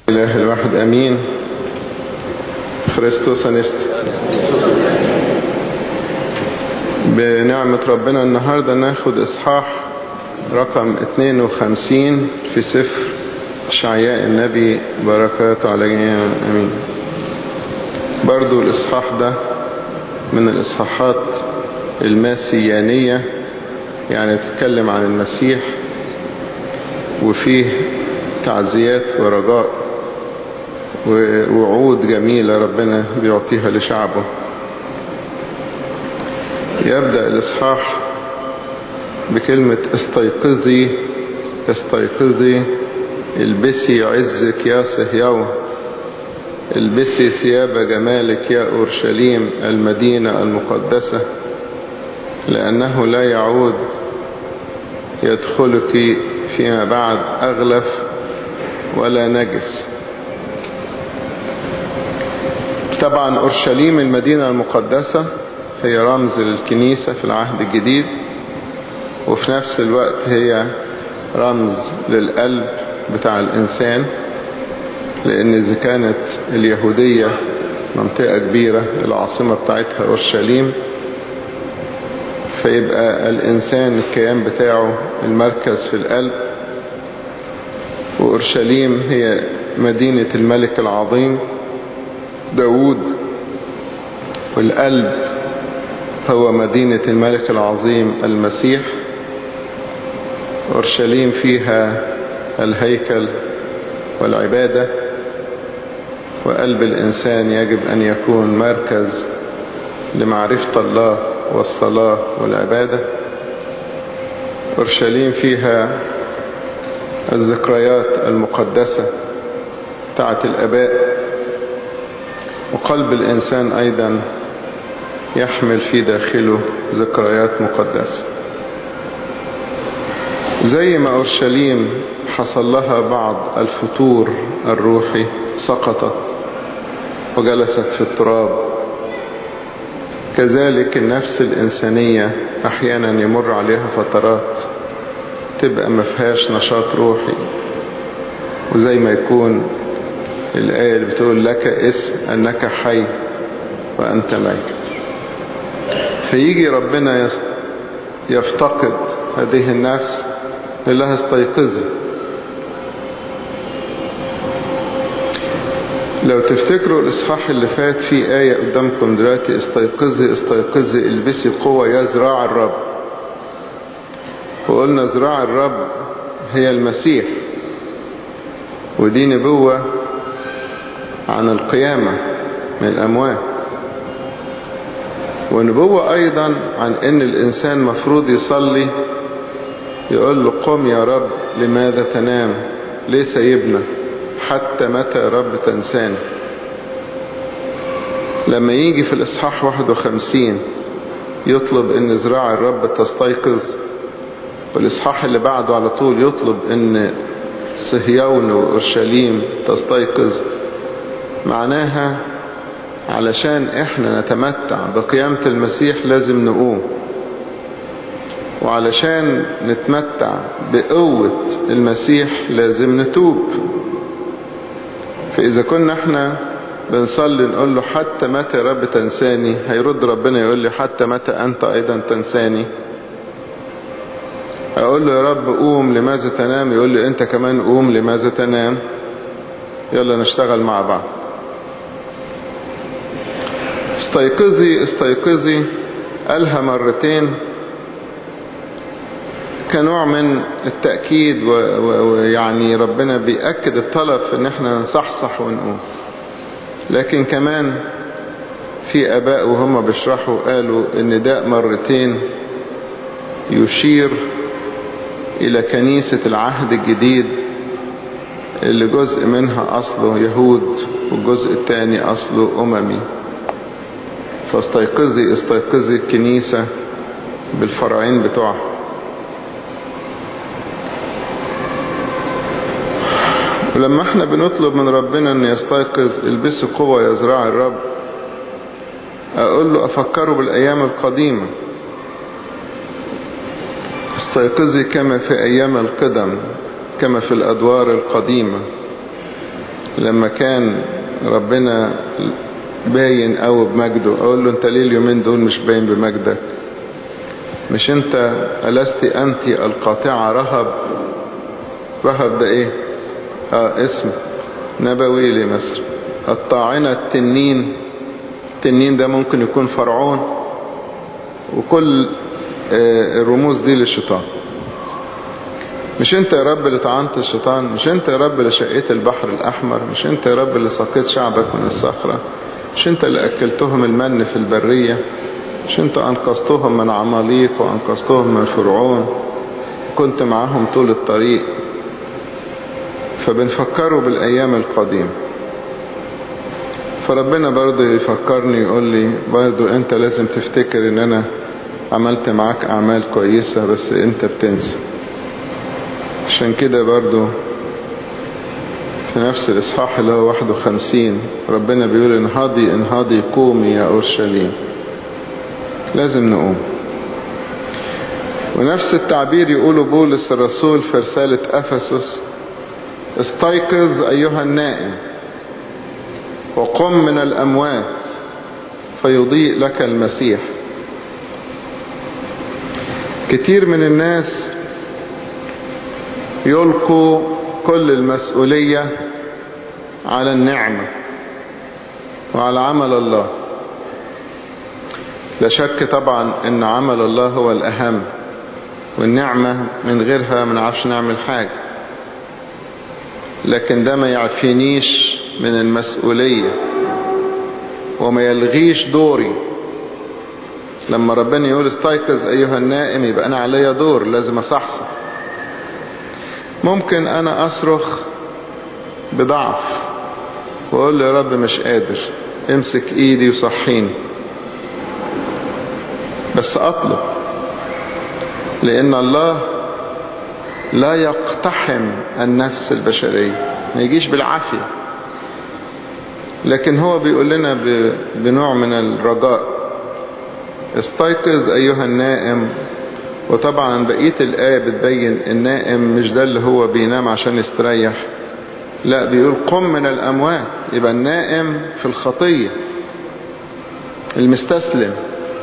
إله الواحد أمين خريستوس أنست بنعمة ربنا النهاردة ناخد إصحاح رقم 52 في سفر شعياء النبي بركاته على جميع أمين برضو الإصحاح ده من الإصحاحات الماسيانية يعني تتكلم عن المسيح وفيه تعزيات ورجاء ووعود جميلة ربنا بيعطيها لشعبه يبدأ الإصحاح بكلمة استيقظي استيقظي البسي عزك يا صهيون البسي ثياب جمالك يا أورشليم المدينة المقدسة لأنه لا يعود يدخلك فيما بعد أغلف ولا نجس طبعا أورشليم المدينة المقدسة هي رمز للكنيسة في العهد الجديد وفي نفس الوقت هي رمز للقلب بتاع الإنسان لأن إذا كانت اليهودية منطقة كبيرة العاصمة بتاعتها أورشليم فيبقى الإنسان الكيان بتاعه المركز في القلب وأورشليم هي مدينة الملك العظيم داود والقلب هو مدينة الملك العظيم المسيح أورشليم فيها الهيكل والعبادة وقلب الإنسان يجب أن يكون مركز لمعرفة الله والصلاة والعبادة أورشليم فيها الذكريات المقدسة بتاعت الأباء وقلب الإنسان أيضا يحمل في داخله ذكريات مقدسة زي ما أورشليم حصل لها بعض الفتور الروحي سقطت وجلست في التراب كذلك النفس الإنسانية أحيانا يمر عليها فترات تبقى ما فيهاش نشاط روحي وزي ما يكون الآية اللي بتقول لك اسم أنك حي وأنت ميت فيجي ربنا يفتقد هذه النفس لله استيقظي لو تفتكروا الإصحاح اللي فات في آية قدامكم دلوقتي استيقظي استيقظي البسي قوة يا ذراع الرب وقلنا ذراع الرب هي المسيح ودي نبوة عن القيامة من الأموات ونبوة أيضا عن أن الإنسان مفروض يصلي يقول له قم يا رب لماذا تنام ليه سيبنا حتى متى يا رب تنساني لما يجي في الإصحاح 51 يطلب أن ذراع الرب تستيقظ والإصحاح اللي بعده على طول يطلب أن صهيون وأورشليم تستيقظ معناها علشان احنا نتمتع بقيامة المسيح لازم نقوم وعلشان نتمتع بقوة المسيح لازم نتوب فإذا كنا احنا بنصلي نقول له حتى متى يا رب تنساني هيرد ربنا يقول لي حتى متى أنت أيضا تنساني أقول له يا رب قوم لماذا تنام يقول لي أنت كمان قوم لماذا تنام يلا نشتغل مع بعض استيقظي استيقظي قالها مرتين كنوع من التأكيد ويعني ربنا بيأكد الطلب ان احنا نصحصح ونقوم لكن كمان في اباء وهم بيشرحوا قالوا ان ده مرتين يشير الى كنيسة العهد الجديد اللي جزء منها اصله يهود والجزء الثاني اصله اممي فاستيقظي استيقظي الكنيسة بالفرعين بتوعها ولما احنا بنطلب من ربنا ان يستيقظ البسوا قوة يا ذراع الرب اقول له افكره بالايام القديمة استيقظي كما في ايام القدم كما في الادوار القديمة لما كان ربنا باين قوي بمجده اقول له انت ليه اليومين دول مش باين بمجدك مش انت ألست انت القاطعة رهب رهب ده ايه اه اسم نبوي لمصر الطاعنة التنين التنين ده ممكن يكون فرعون وكل آه الرموز دي للشيطان مش انت يا رب اللي طعنت الشيطان مش انت يا رب اللي شقيت البحر الاحمر مش انت يا رب اللي سقيت شعبك من الصخرة مش انت اللي اكلتهم المن في البرية مش انت انقذتهم من عماليق وانقذتهم من فرعون كنت معاهم طول الطريق فبنفكروا بالايام القديمة فربنا برضه يفكرني يقول لي برضه انت لازم تفتكر ان انا عملت معاك اعمال كويسة بس انت بتنسى عشان كده برضو في نفس الإصحاح اللي هو 51 ربنا بيقول انهضي انهضي قومي يا أورشليم لازم نقوم ونفس التعبير يقوله بولس الرسول في رسالة أفسس استيقظ أيها النائم وقم من الأموات فيضيء لك المسيح كتير من الناس يلقوا كل المسؤولية على النعمة وعلى عمل الله لا شك طبعا ان عمل الله هو الاهم والنعمة من غيرها ما نعرفش نعمل حاجة لكن ده ما يعفينيش من المسؤولية وما يلغيش دوري لما ربنا يقول استيقظ ايها النائم يبقى انا عليا دور لازم اصحصح ممكن انا اصرخ بضعف واقول له يا رب مش قادر امسك ايدي وصحيني بس اطلب لان الله لا يقتحم النفس البشرية ما يجيش بالعافية لكن هو بيقول لنا بنوع من الرجاء استيقظ ايها النائم وطبعا بقية الآية بتبين النائم مش ده اللي هو بينام عشان يستريح لا بيقول قم من الأموات يبقى النائم في الخطية المستسلم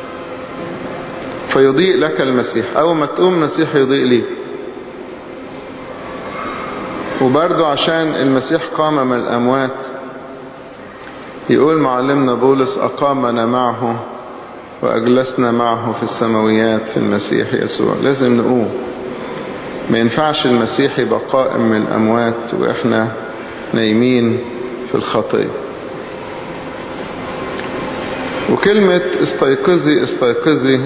فيضيء لك المسيح أول ما تقوم المسيح يضيء ليك وبرضو عشان المسيح قام من الأموات يقول معلمنا بولس أقامنا معه وأجلسنا معه في السماويات في المسيح يسوع لازم نقوم ما ينفعش المسيح يبقى قائم من الأموات وإحنا نايمين في الخطية وكلمة استيقظي استيقظي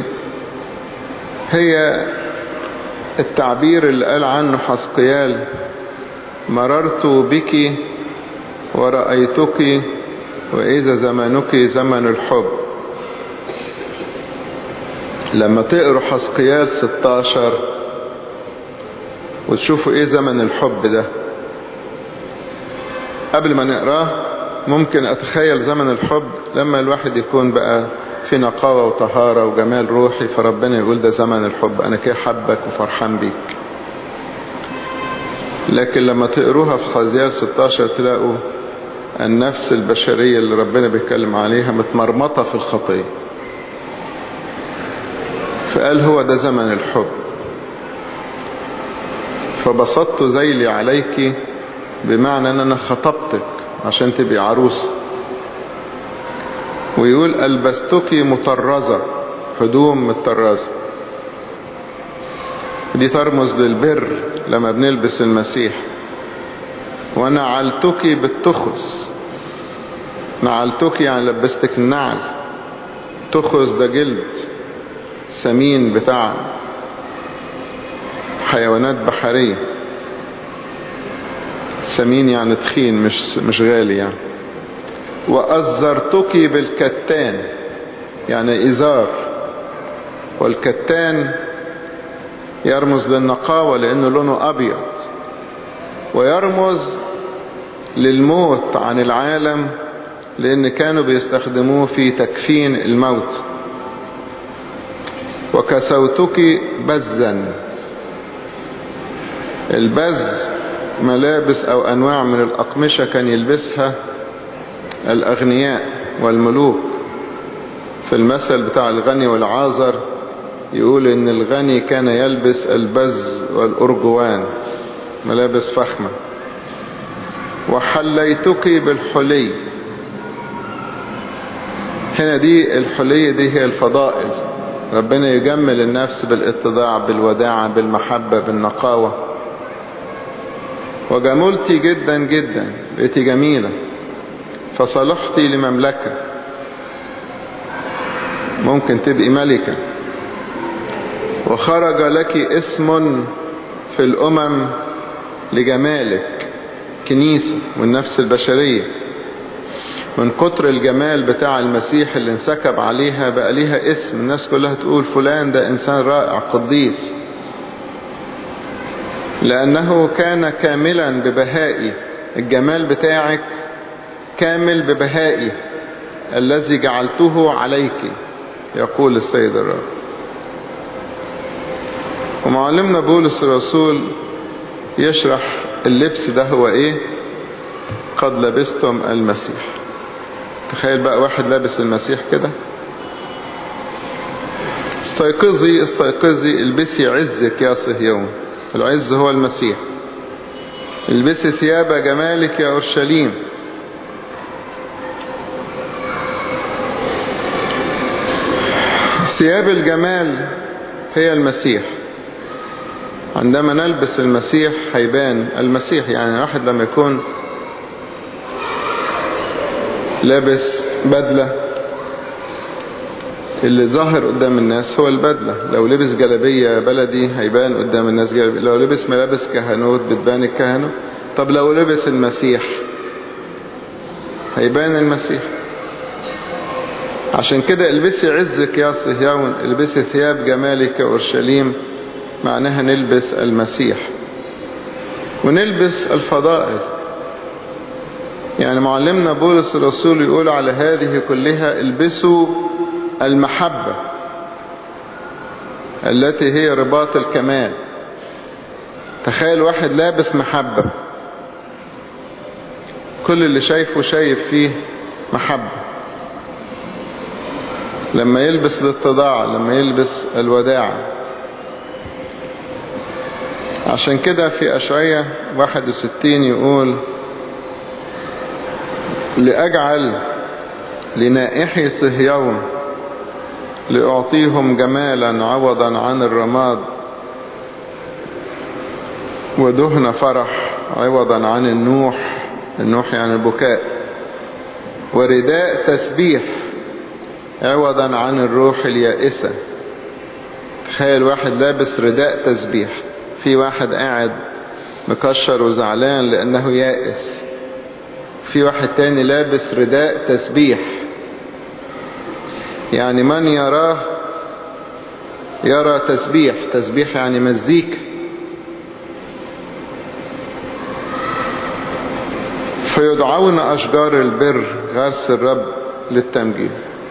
هي التعبير اللي قال عنه حسقيال مررت بك ورأيتك وإذا زمنك زمن الحب لما تقروا حسقيال 16 وتشوفوا ايه زمن الحب ده قبل ما نقراه ممكن اتخيل زمن الحب لما الواحد يكون بقى في نقاوة وطهارة وجمال روحي فربنا يقول ده زمن الحب انا كده حبك وفرحان بيك لكن لما تقروها في حزيال 16 تلاقوا النفس البشرية اللي ربنا بيتكلم عليها متمرمطة في الخطية فقال هو ده زمن الحب فبسطت ذيلي عليك بمعنى ان انا خطبتك عشان تبقي عروس ويقول ألبستك مطرزة هدوم مطرزة دي ترمز للبر لما بنلبس المسيح ونعلتك بالتخس نعلتك يعني لبستك النعل تخس ده جلد سمين بتاع حيوانات بحرية سمين يعني تخين مش مش غالي يعني وأزرتك بالكتان يعني إزار والكتان يرمز للنقاوة لأنه لونه أبيض ويرمز للموت عن العالم لأن كانوا بيستخدموه في تكفين الموت وكسوتك بزا البز ملابس أو أنواع من الأقمشة كان يلبسها الأغنياء والملوك في المثل بتاع الغني والعازر يقول إن الغني كان يلبس البز والأرجوان ملابس فخمة وحليتك بالحلي هنا دي الحلي دي هي الفضائل ربنا يجمل النفس بالاتضاع بالوداعة بالمحبة بالنقاوة وجملتي جدا جدا بقيتي جميلة فصلحتي لمملكة ممكن تبقي ملكة وخرج لك اسم في الأمم لجمالك كنيسة والنفس البشرية من كتر الجمال بتاع المسيح اللي انسكب عليها بقى ليها اسم الناس كلها تقول فلان ده إنسان رائع قديس لأنه كان كاملا ببهائي الجمال بتاعك كامل ببهائي الذي جعلته عليك يقول السيد الرب ومعلمنا بولس الرسول يشرح اللبس ده هو ايه قد لبستم المسيح تخيل بقى واحد لابس المسيح كده استيقظي استيقظي البسي عزك يا صهيون العز هو المسيح البسي ثياب جمالك يا أورشليم ثياب الجمال هي المسيح عندما نلبس المسيح هيبان المسيح يعني الواحد لما يكون لابس بدلة اللي ظاهر قدام الناس هو البدلة لو لبس جلبية بلدي هيبان قدام الناس جلبية لو لبس ملابس كهنوت بتبان الكهنوت طب لو لبس المسيح هيبان المسيح عشان كده البسي عزك يا صهيون البسي ثياب جمالك يا أورشليم معناها نلبس المسيح ونلبس الفضائل يعني معلمنا بولس الرسول يقول على هذه كلها البسوا المحبة التي هي رباط الكمال تخيل واحد لابس محبة كل اللي شايفه شايف فيه محبة لما يلبس الاتضاع لما يلبس الوداع عشان كده في أشعية 61 يقول لأجعل لنائحي صهيون لأعطيهم جمالا عوضا عن الرماد ودهن فرح عوضا عن النوح النوح يعني البكاء ورداء تسبيح عوضا عن الروح اليائسة تخيل واحد لابس رداء تسبيح في واحد قاعد مكشر وزعلان لأنه يائس في واحد تاني لابس رداء تسبيح يعني من يراه يرى تسبيح تسبيح يعني مزيكا فيدعون أشجار البر غرس الرب للتمجيد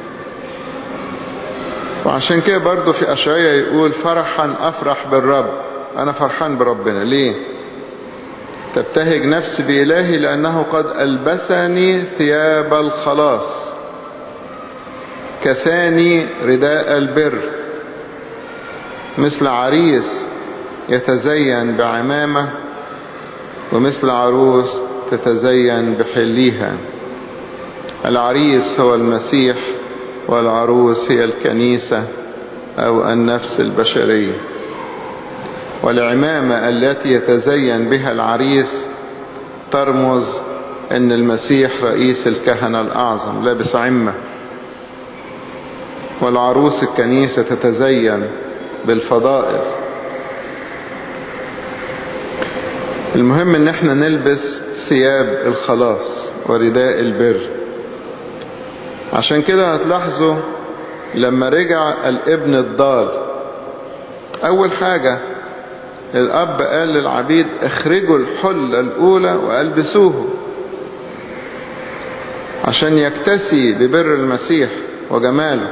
وعشان كده برضو في أشعية يقول فرحا أفرح بالرب أنا فرحان بربنا ليه تبتهج نفسي بإلهي لأنه قد ألبسني ثياب الخلاص كساني رداء البر مثل عريس يتزين بعمامة ومثل عروس تتزين بحليها العريس هو المسيح والعروس هي الكنيسة أو النفس البشرية والعمامة التي يتزين بها العريس ترمز أن المسيح رئيس الكهنة الأعظم لابس عمة والعروس الكنيسة تتزين بالفضائل المهم ان احنا نلبس ثياب الخلاص ورداء البر عشان كده هتلاحظوا لما رجع الابن الضال اول حاجة الاب قال للعبيد اخرجوا الحلة الاولى والبسوه عشان يكتسي ببر المسيح وجماله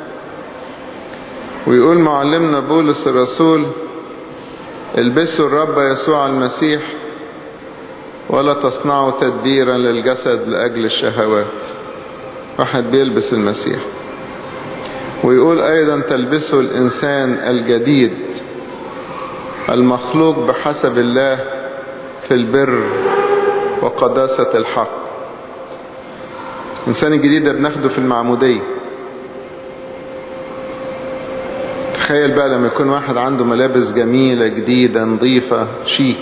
ويقول معلمنا بولس الرسول البسوا الرب يسوع المسيح ولا تصنعوا تدبيرا للجسد لأجل الشهوات واحد بيلبس المسيح ويقول أيضا تلبسوا الإنسان الجديد المخلوق بحسب الله في البر وقداسة الحق الإنسان الجديد ده بناخده في المعمودية تخيل بقى لما يكون واحد عنده ملابس جميلة جديدة نظيفة شيك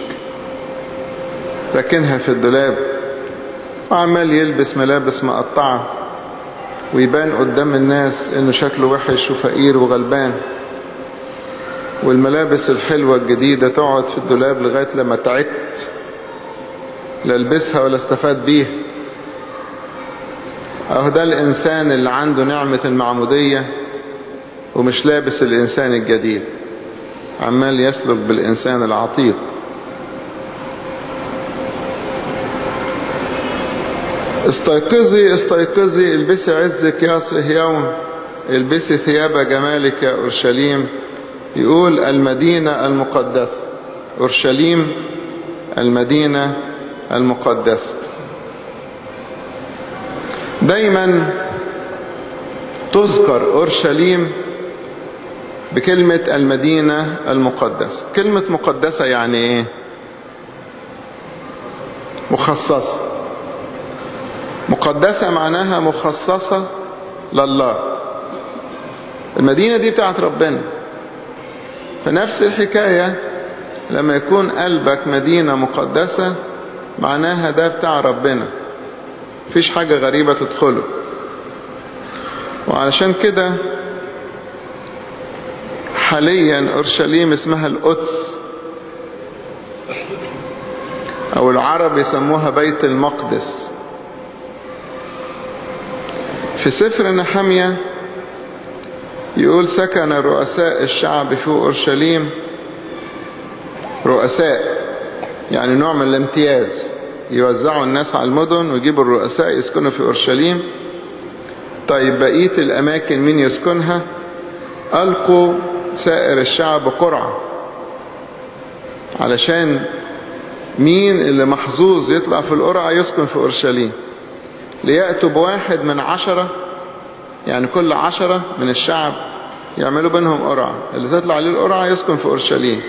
راكنها في الدولاب وعمال يلبس ملابس مقطعة ويبان قدام الناس انه شكله وحش وفقير وغلبان والملابس الحلوة الجديدة تقعد في الدولاب لغاية لما تعت لا البسها ولا استفاد بيها اهو ده الانسان اللي عنده نعمة المعمودية ومش لابس الانسان الجديد عمال يسلك بالانسان العتيق استيقظي استيقظي البسي عزك يا صهيون البسي ثياب جمالك يا أورشليم يقول المدينة المقدسة أورشليم المدينة المقدسة دايما تذكر أورشليم بكلمة المدينة المقدسة كلمة مقدسة يعني ايه مخصصة مقدسة معناها مخصصة لله المدينة دي بتاعت ربنا فنفس الحكاية لما يكون قلبك مدينة مقدسة معناها ده بتاع ربنا مفيش حاجة غريبة تدخله وعلشان كده حاليا أورشليم اسمها القدس أو العرب يسموها بيت المقدس في سفر نحمية يقول سكن رؤساء الشعب في أورشليم رؤساء يعني نوع من الامتياز يوزعوا الناس على المدن ويجيبوا الرؤساء يسكنوا في أورشليم طيب بقية الأماكن مين يسكنها ألقوا سائر الشعب قرعة علشان مين اللي محظوظ يطلع في القرعة يسكن في أورشليم ليأتوا بواحد من عشرة يعني كل عشرة من الشعب يعملوا بينهم قرعة اللي تطلع عليه القرعة يسكن في أورشليم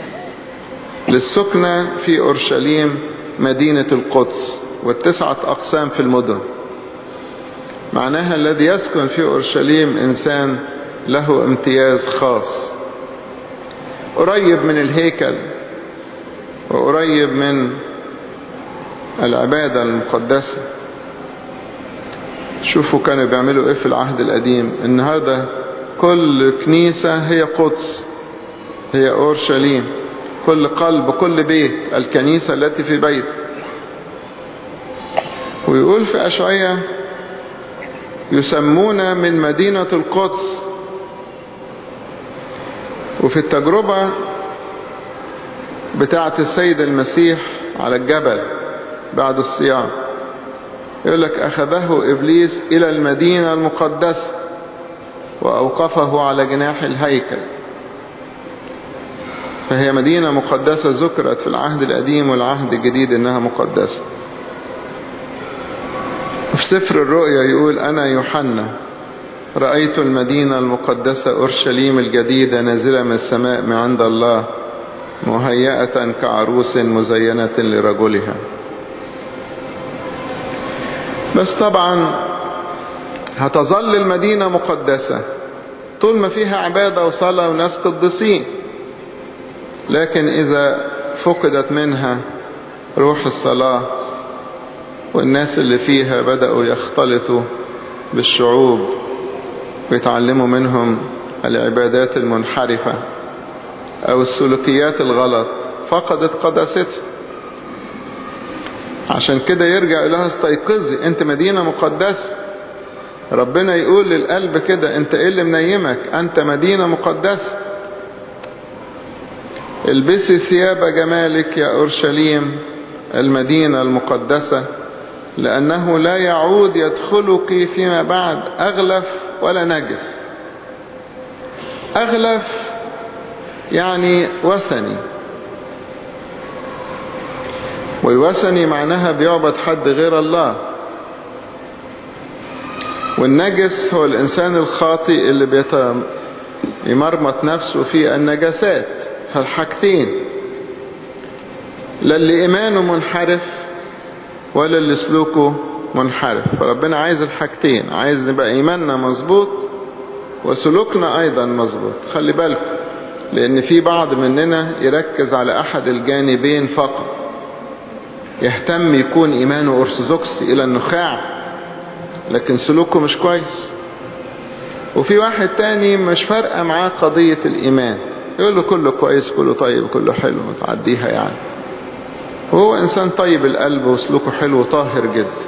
للسكنة في أورشليم مدينة القدس والتسعة أقسام في المدن معناها الذي يسكن في أورشليم إنسان له امتياز خاص قريب من الهيكل وقريب من العبادة المقدسة شوفوا كانوا بيعملوا ايه في العهد القديم النهاردة كل كنيسة هي قدس هي أورشليم كل قلب كل بيت الكنيسة التي في بيت ويقول في أشعية يسمون من مدينة القدس وفي التجربة بتاعة السيد المسيح على الجبل بعد الصيام يقول لك أخذه إبليس إلى المدينة المقدسة وأوقفه على جناح الهيكل فهي مدينة مقدسة ذكرت في العهد القديم والعهد الجديد إنها مقدسة في سفر الرؤيا يقول أنا يوحنا رأيت المدينة المقدسة أورشليم الجديدة نازلة من السماء من عند الله مهيئة كعروس مزينة لرجلها بس طبعا هتظل المدينة مقدسة طول ما فيها عبادة وصلاة وناس قدسين لكن إذا فقدت منها روح الصلاة والناس اللي فيها بدأوا يختلطوا بالشعوب ويتعلموا منهم العبادات المنحرفة أو السلوكيات الغلط فقدت قداستها عشان كده يرجع لها استيقظي انت مدينة مقدسة ربنا يقول للقلب كده انت ايه اللي منيمك انت مدينة مقدسة البسي ثياب جمالك يا أورشليم المدينة المقدسة لأنه لا يعود يدخلك فيما بعد أغلف ولا نجس أغلف يعني وثني والوثني معناها بيعبد حد غير الله والنجس هو الإنسان الخاطئ اللي بيت... يمرمط نفسه في النجاسات فالحاجتين لا اللي إيمانه منحرف ولا اللي سلوكه منحرف فربنا عايز الحاجتين عايز نبقى إيماننا مظبوط وسلوكنا أيضا مظبوط خلي بالكم لأن في بعض مننا يركز على أحد الجانبين فقط يهتم يكون إيمانه أرثوذكسي إلى النخاع لكن سلوكه مش كويس وفي واحد تاني مش فارقة معاه قضية الإيمان يقول له كله كويس كله طيب كله حلو تعديها يعني وهو إنسان طيب القلب وسلوكه حلو وطاهر جدا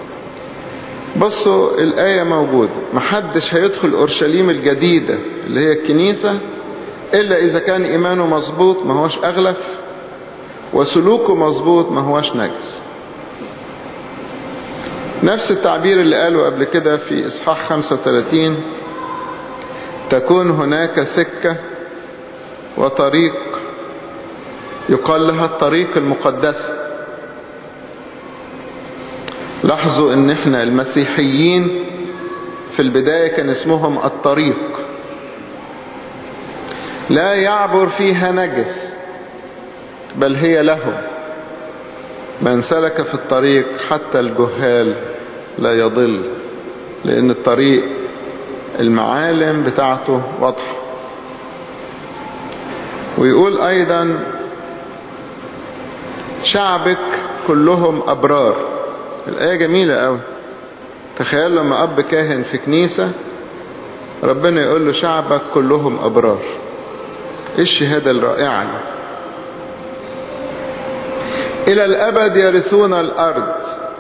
بصوا الآية موجودة محدش هيدخل أورشليم الجديدة اللي هي الكنيسة إلا إذا كان إيمانه مظبوط ما هوش أغلف وسلوكه مظبوط ما هوش نجس نفس التعبير اللي قاله قبل كده في إصحاح 35 تكون هناك سكة وطريق يقال لها الطريق المقدسة لاحظوا ان احنا المسيحيين في البداية كان اسمهم الطريق لا يعبر فيها نجس بل هي لهم من سلك في الطريق حتى الجهال لا يضل لان الطريق المعالم بتاعته واضحة ويقول ايضا شعبك كلهم ابرار الآية جميلة قوي تخيل لما أب كاهن في كنيسة ربنا يقول له شعبك كلهم أبرار إيه الشهادة الرائعة دي إلى الأبد يرثون الأرض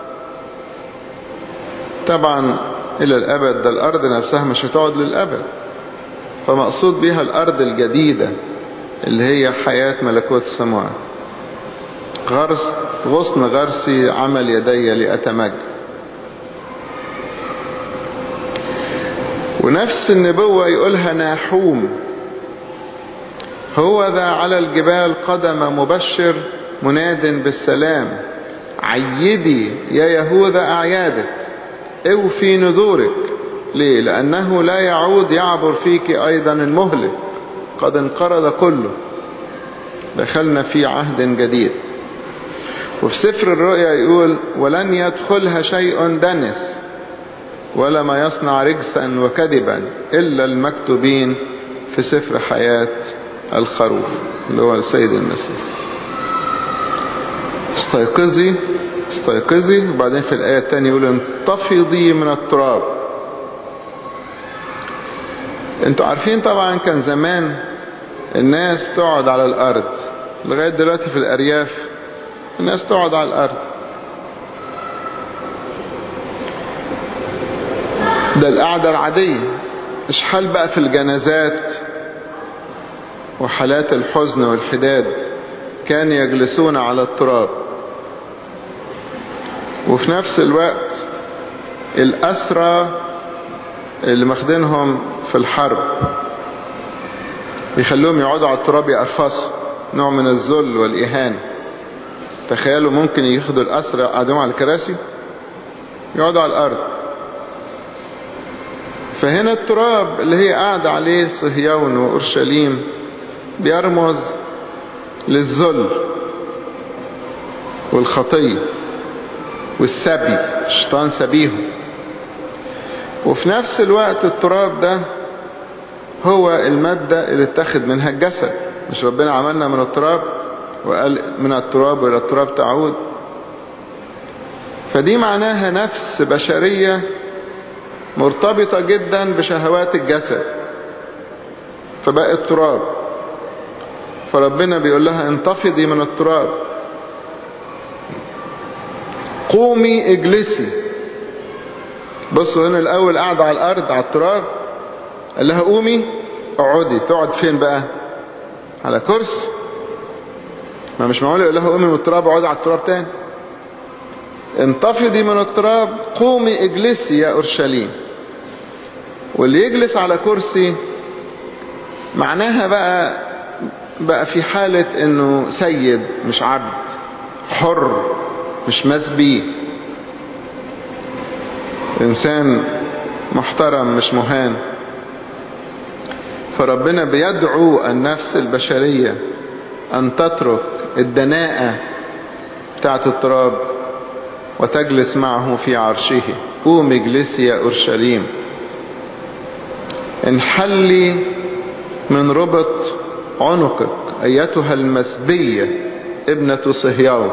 طبعا إلى الأبد ده الأرض نفسها مش هتقعد للأبد فمقصود بها الأرض الجديدة اللي هي حياة ملكوت السماوات غرس غصن غرسي عمل يدي لأتمج ونفس النبوة يقولها ناحوم هو ذا على الجبال قدم مبشر مناد بالسلام عيدي يا يهوذا أعيادك اوفي نذورك ليه لأنه لا يعود يعبر فيك أيضا المهلك قد انقرض كله دخلنا في عهد جديد وفي سفر الرؤيا يقول ولن يدخلها شيء دنس ولا ما يصنع رجسا وكذبا إلا المكتوبين في سفر حياة الخروف اللي هو السيد المسيح استيقظي استيقظي وبعدين في الآية الثانية يقول انتفضي من التراب انتوا عارفين طبعا كان زمان الناس تقعد على الأرض لغاية دلوقتي في الأرياف الناس تقعد على الأرض ده القعدة العادية مش حال بقى في الجنازات وحالات الحزن والحداد كانوا يجلسون على التراب وفي نفس الوقت الأسرى اللي ماخدينهم في الحرب يخلوهم يقعدوا على التراب يقرفصوا نوع من الذل والإهانة تخيلوا ممكن ياخدوا الأسرى قاعدين على الكراسي يقعدوا على الأرض فهنا التراب اللي هي قاعدة عليه صهيون وأورشليم بيرمز للذل والخطية والسبي الشيطان سبيهم وفي نفس الوقت التراب ده هو المادة اللي اتخذ منها الجسد مش ربنا عملنا من التراب وقال من التراب وإلى التراب تعود فدي معناها نفس بشرية مرتبطة جدا بشهوات الجسد فبقى التراب فربنا بيقول لها انتفضي من التراب قومي اجلسي بصوا هنا الاول قاعدة على الارض على التراب قال لها قومي اقعدي تقعد فين بقى على كرسي ما مش معقول يقول لها قومي من التراب اقعدي على التراب تاني انتفضي من التراب قومي اجلسي يا اورشليم واللي يجلس على كرسي معناها بقى بقى في حالة انه سيد مش عبد حر مش مسبي إنسان محترم مش مهان فربنا بيدعو النفس البشرية أن تترك الدناءة بتاعت التراب وتجلس معه في عرشه قوم اجلسي يا أورشليم انحلي من ربط عنقك أيتها المسبية ابنة صهيون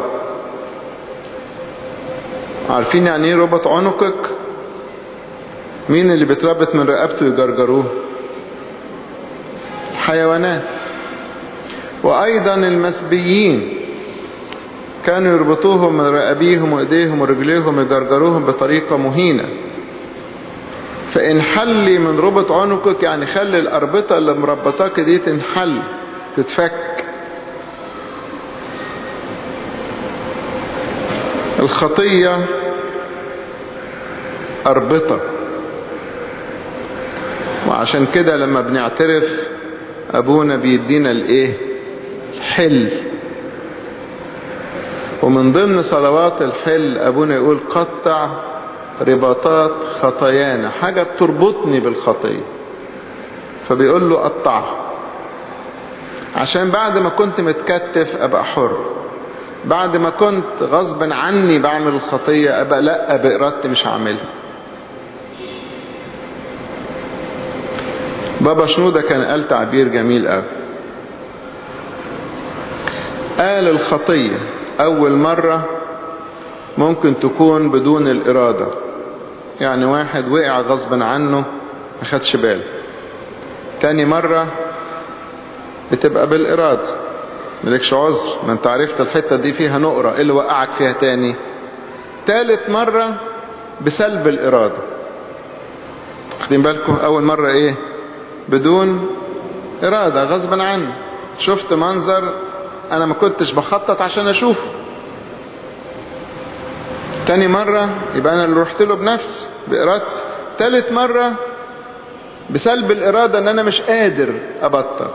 عارفين يعني ايه ربط عنقك مين اللي بيتربط من رقبته يجرجروه حيوانات وأيضا المسبيين كانوا يربطوهم من رقبيهم وإيديهم ورجليهم يجرجروهم بطريقة مهينة فإن حلي من ربط عنقك يعني خلي الأربطة اللي مربطاك دي تنحل تتفك الخطية أربطة وعشان كده لما بنعترف أبونا بيدينا الإيه الحل ومن ضمن صلوات الحل أبونا يقول قطع رباطات خطايانا حاجة بتربطني بالخطية فبيقول له قطعها عشان بعد ما كنت متكتف أبقى حر بعد ما كنت غصبا عني بعمل الخطية أبقى لا بإرادتي مش هعملها بابا شنودة كان قال تعبير جميل قوي قال الخطية أول مرة ممكن تكون بدون الإرادة يعني واحد وقع غصبا عنه ما خدش باله تاني مرة بتبقى بالإرادة ملكش عذر ما انت عرفت الحتة دي فيها نقرة ايه اللي وقعك فيها تاني تالت مرة بسلب الإرادة واخدين بالكم أول مرة ايه بدون إرادة غصبا عني شفت منظر أنا ما كنتش بخطط عشان أشوفه تاني مرة يبقى أنا اللي رحت له بنفسي بإرادتي تالت مرة بسلب الإرادة أن أنا مش قادر أبطل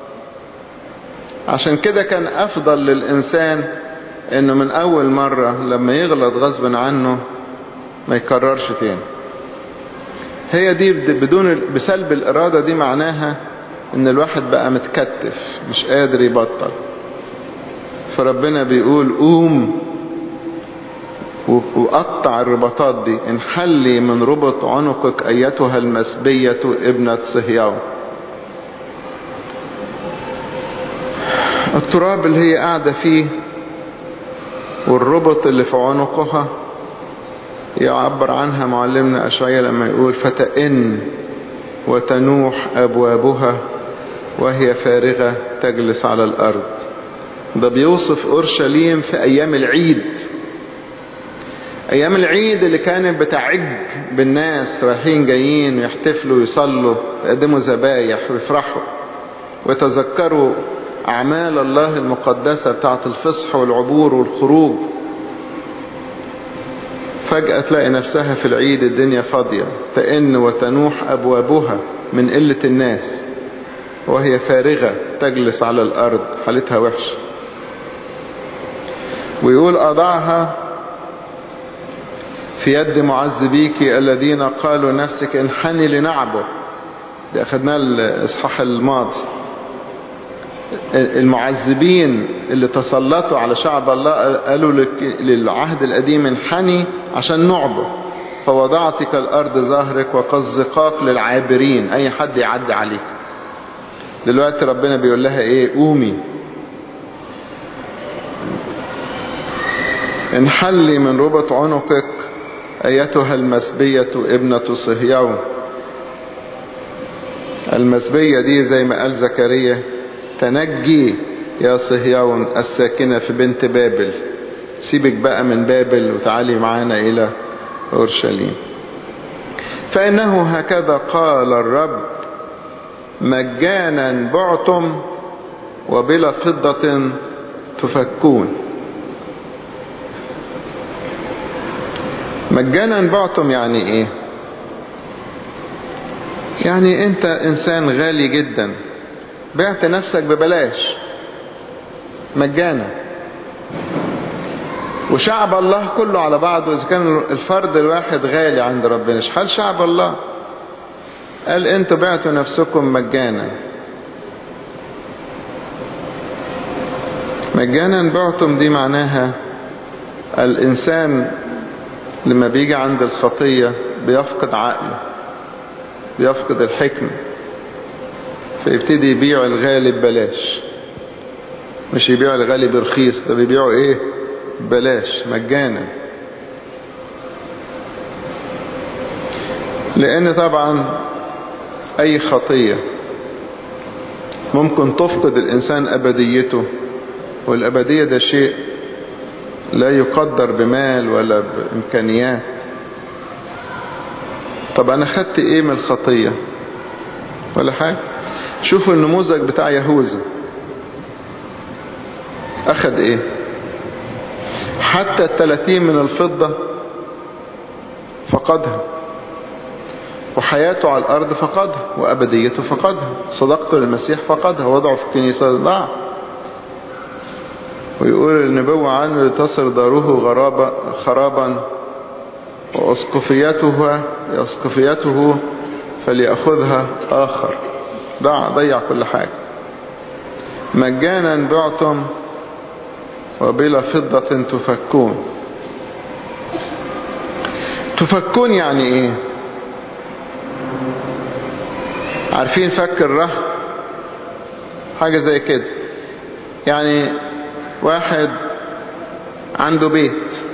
عشان كده كان أفضل للإنسان أنه من أول مرة لما يغلط غصب عنه ما يكررش تاني هي دي بدون بسلب الإرادة دي معناها ان الواحد بقى متكتف مش قادر يبطل فربنا بيقول قوم وقطع الرباطات دي انحلي من ربط عنقك ايتها المسبية ابنة صهيون التراب اللي هي قاعدة فيه والربط اللي في عنقها يعبر عنها معلمنا أشعية لما يقول فتئن وتنوح أبوابها وهي فارغة تجلس على الأرض ده بيوصف أورشليم في أيام العيد أيام العيد اللي كانت بتعج بالناس رايحين جايين ويحتفلوا ويصلوا يقدموا ذبايح ويفرحوا ويتذكروا أعمال الله المقدسة بتاعت الفصح والعبور والخروج فجأة تلاقي نفسها في العيد الدنيا فاضية تئن وتنوح أبوابها من قلة الناس وهي فارغة تجلس على الأرض حالتها وحشة ويقول أضعها في يد معذبيك الذين قالوا نفسك انحني لنعبر ده أخذناه الإصحاح الماضي المعذبين اللي تسلطوا على شعب الله قالوا للعهد القديم انحني عشان نعبر فوضعتك الأرض ظهرك وقزقاك للعابرين أي حد يعدي عليك دلوقتي ربنا بيقول لها ايه قومي انحلي من ربط عنقك ايتها المسبية ابنة صهيون المسبية دي زي ما قال زكريا تنجي يا صهيون الساكنة في بنت بابل سيبك بقى من بابل وتعالي معانا إلى أورشليم فإنه هكذا قال الرب مجانا بعتم وبلا فضة تفكون مجانا بعتم يعني ايه يعني انت انسان غالي جدا بعت نفسك ببلاش مجانا وشعب الله كله على بعضه إذا كان الفرد الواحد غالي عند ربنا حال شعب الله قال انتوا بعتوا نفسكم مجانا مجانا بعتم دي معناها الإنسان لما بيجي عند الخطية بيفقد عقله بيفقد الحكمة فيبتدي يبيع الغالي ببلاش مش يبيع الغالي برخيص ده بيبيعه ايه ببلاش مجانا لان طبعا اي خطية ممكن تفقد الانسان ابديته والابدية ده شيء لا يقدر بمال ولا بامكانيات طب انا خدت ايه من الخطية ولا حاجة شوفوا النموذج بتاع يهوذا اخد ايه حتى التلاتين من الفضة فقدها وحياته على الارض فقدها وابديته فقدها صداقته للمسيح فقدها وضعه في الكنيسة ضاع ويقول النبوة عنه لتصر داره غرابة خرابا وأسقفيته أسقفيته فليأخذها آخر ضيع ضيع كل حاجة مجانا بعتم وبلا فضة تفكون تفكون يعني ايه عارفين فك الرهن حاجة زي كده يعني واحد عنده بيت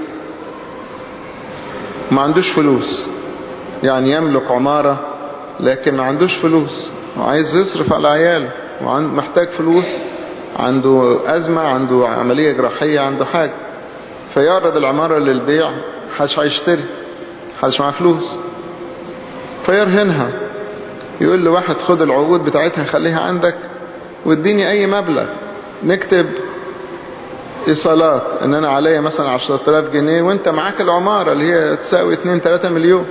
ما عندوش فلوس يعني يملك عمارة لكن ما عندوش فلوس وعايز يصرف على عياله ومحتاج فلوس عنده أزمة عنده عملية جراحية عنده حاجة فيعرض العمارة للبيع حدش هيشتري حدش معاه فلوس فيرهنها يقول له واحد خد العقود بتاعتها خليها عندك واديني اي مبلغ نكتب ايصالات ان انا عليا مثلا 10000 جنيه وانت معاك العمارة اللي هي تساوي 2 3 مليون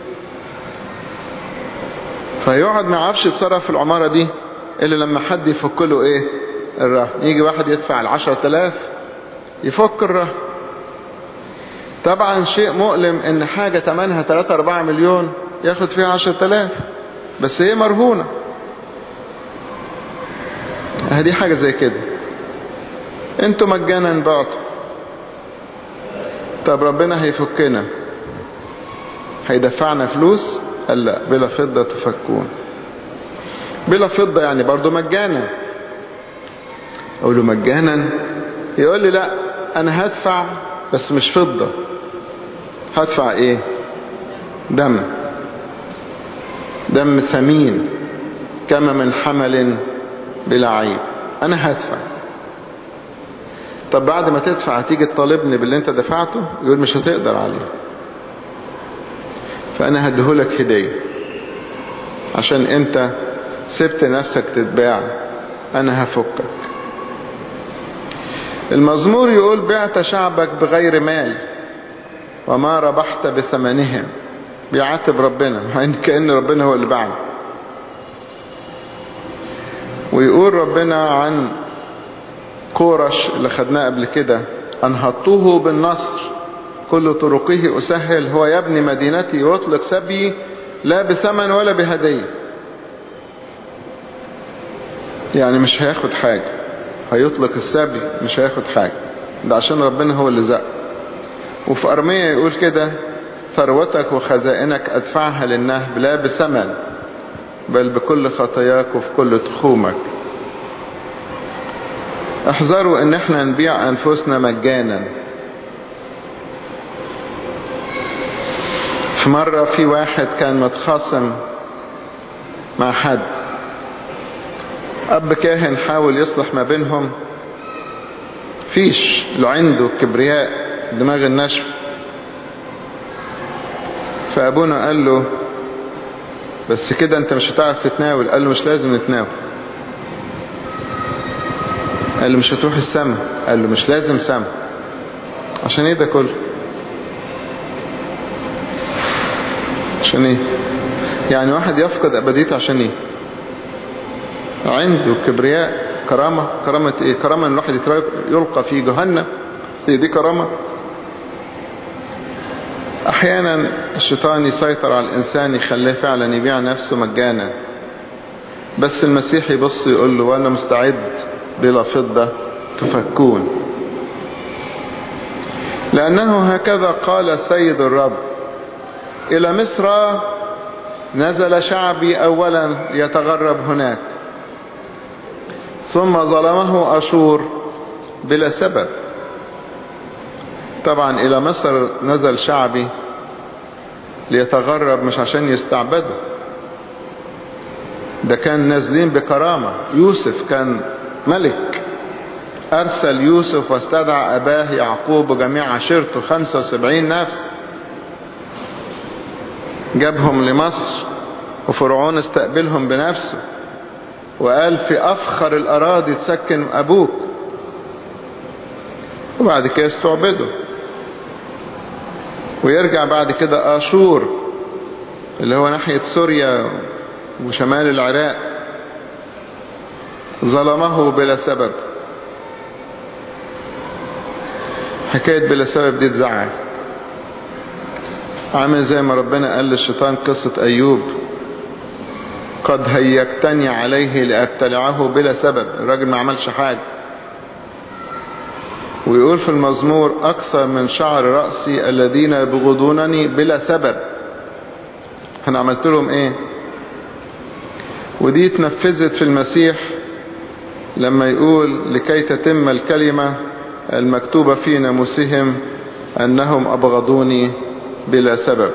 فيقعد ما يعرفش يتصرف في العمارة دي الا لما حد يفك له ايه الرهن يجي واحد يدفع ال 10000 يفك الرهن طبعا شيء مؤلم ان حاجة تمنها 3 4 مليون ياخد فيها 10000 بس هي مرهونة هذه حاجة زي كده انتوا مجانا بعتوا طب ربنا هيفكنا هيدفعنا فلوس قال لا بلا فضة تفكون بلا فضة يعني برضو مجانا اقول له مجانا يقول لي لا انا هدفع بس مش فضة هدفع ايه دم دم ثمين كما من حمل بلا عيب انا هدفع طب بعد ما تدفع هتيجي تطالبني باللي انت دفعته يقول مش هتقدر عليه فانا هديهولك هدية عشان انت سبت نفسك تتباع انا هفكك المزمور يقول بعت شعبك بغير مال وما ربحت بثمنهم بيعاتب ربنا كأن ربنا هو اللي باعه ويقول ربنا عن كورش اللي خدناه قبل كده أنهضته بالنصر كل طرقه أسهل هو يبني مدينتي ويطلق سبي لا بثمن ولا بهدية يعني مش هياخد حاجة هيطلق السبي مش هياخد حاجة ده عشان ربنا هو اللي زق وفي أرمية يقول كده ثروتك وخزائنك أدفعها للنهب لا بثمن بل بكل خطاياك وفي كل تخومك احذروا ان احنا نبيع انفسنا مجانا في مرة في واحد كان متخاصم مع حد اب كاهن حاول يصلح ما بينهم فيش اللي عنده كبرياء دماغ النشف فابونا قال له بس كده انت مش هتعرف تتناول قال له مش لازم نتناول قال له مش هتروح السماء قال له مش لازم سماء عشان ايه ده كله عشان ايه يعني واحد يفقد ابديته عشان ايه عنده كبرياء كرامة كرامة ايه كرامة ان الواحد يلقى في جهنم هي دي كرامة احيانا الشيطان يسيطر على الانسان يخليه فعلا يبيع نفسه مجانا بس المسيح يبص يقول له وانا مستعد بلا فضة تفكون لانه هكذا قال السيد الرب الى مصر نزل شعبي اولا يتغرب هناك ثم ظلمه اشور بلا سبب طبعا الى مصر نزل شعبي ليتغرب مش عشان يستعبدوا ده كان نازلين بكرامة يوسف كان ملك ارسل يوسف واستدعى اباه يعقوب وجميع عشيرته 75 نفس جابهم لمصر وفرعون استقبلهم بنفسه وقال في افخر الاراضي تسكن ابوك وبعد كده استعبدوا ويرجع بعد كده آشور اللي هو ناحية سوريا وشمال العراق ظلمه بلا سبب حكاية بلا سبب دي تزعل عامل زي ما ربنا قال للشيطان قصة أيوب قد هيجتني عليه لأبتلعه بلا سبب الراجل ما عملش حاجة ويقول في المزمور أكثر من شعر رأسي الذين يبغضونني بلا سبب أنا عملت لهم إيه ودي اتنفذت في المسيح لما يقول لكي تتم الكلمة المكتوبة في ناموسهم أنهم أبغضوني بلا سبب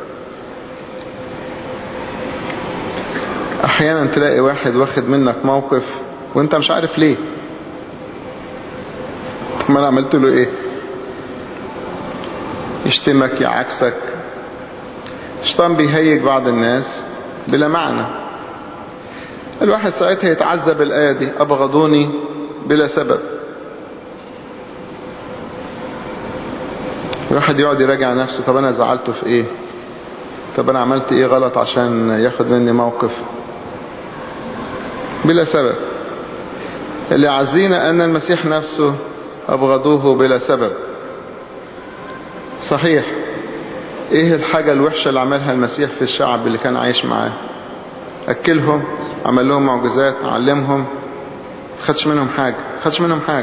أحيانا تلاقي واحد واخد منك موقف وانت مش عارف ليه ما انا عملت له ايه يشتمك يعكسك الشيطان بيهيج بعض الناس بلا معنى الواحد ساعتها يتعذب الآية دي أبغضوني بلا سبب الواحد يقعد يراجع نفسه طب أنا زعلته في إيه طب أنا عملت إيه غلط عشان ياخد مني موقف بلا سبب اللي عزينا أن المسيح نفسه أبغضوه بلا سبب صحيح ايه الحاجة الوحشة اللي عملها المسيح في الشعب اللي كان عايش معاه اكلهم عمل لهم معجزات علمهم خدش منهم حاجة خدش منهم حاجة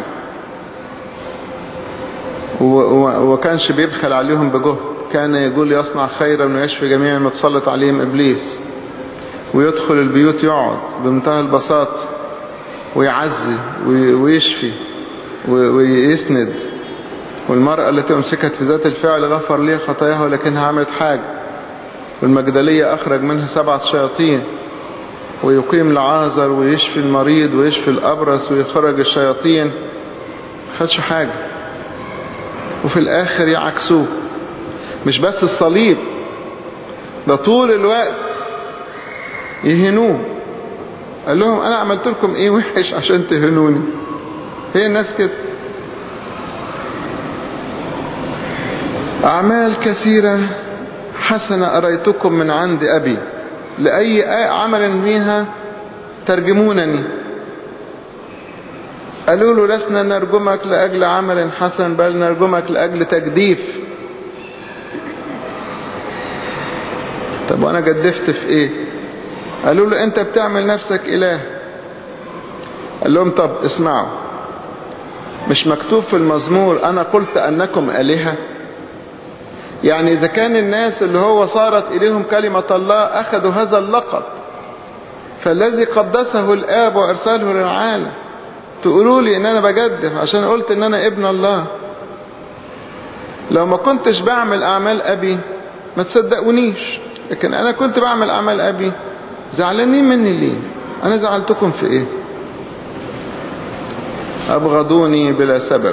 وكانش بيبخل عليهم بجهد كان يقول يصنع خيرا ويشفي جميع المتسلط عليهم ابليس ويدخل البيوت يقعد بمنتهى البساطة ويعزي ويشفي ويسند والمرأة التي أمسكت في ذات الفعل غفر لي خطاياها ولكنها عملت حاجة والمجدلية أخرج منها سبعة شياطين ويقيم العازر ويشفي المريض ويشفي الأبرص ويخرج الشياطين خدش حاجة وفي الآخر يعكسوه مش بس الصليب ده طول الوقت يهنوه قال لهم أنا عملت لكم إيه وحش عشان تهنوني هي الناس كده أعمال كثيرة حسنة أريتكم من عند أبي لأي عمل منها ترجمونني قالوا له لسنا نرجمك لأجل عمل حسن بل نرجمك لأجل تجديف طب وأنا جدفت في إيه قالوا له أنت بتعمل نفسك إله قال لهم طب اسمعوا مش مكتوب في المزمور أنا قلت أنكم آلهة يعني إذا كان الناس اللي هو صارت إليهم كلمة الله أخذوا هذا اللقب فالذي قدسه الآب وأرسله للعالم تقولوا لي إن أنا بجدف عشان قلت إن أنا ابن الله لو ما كنتش بعمل أعمال أبي ما تصدقونيش لكن أنا كنت بعمل أعمال أبي زعلانين مني ليه أنا زعلتكم في إيه أبغضوني بلا سبب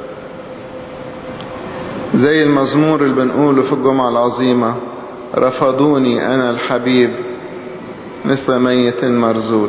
زي المزمور اللي بنقوله في الجمعة العظيمة رفضوني أنا الحبيب مثل ميت مرزول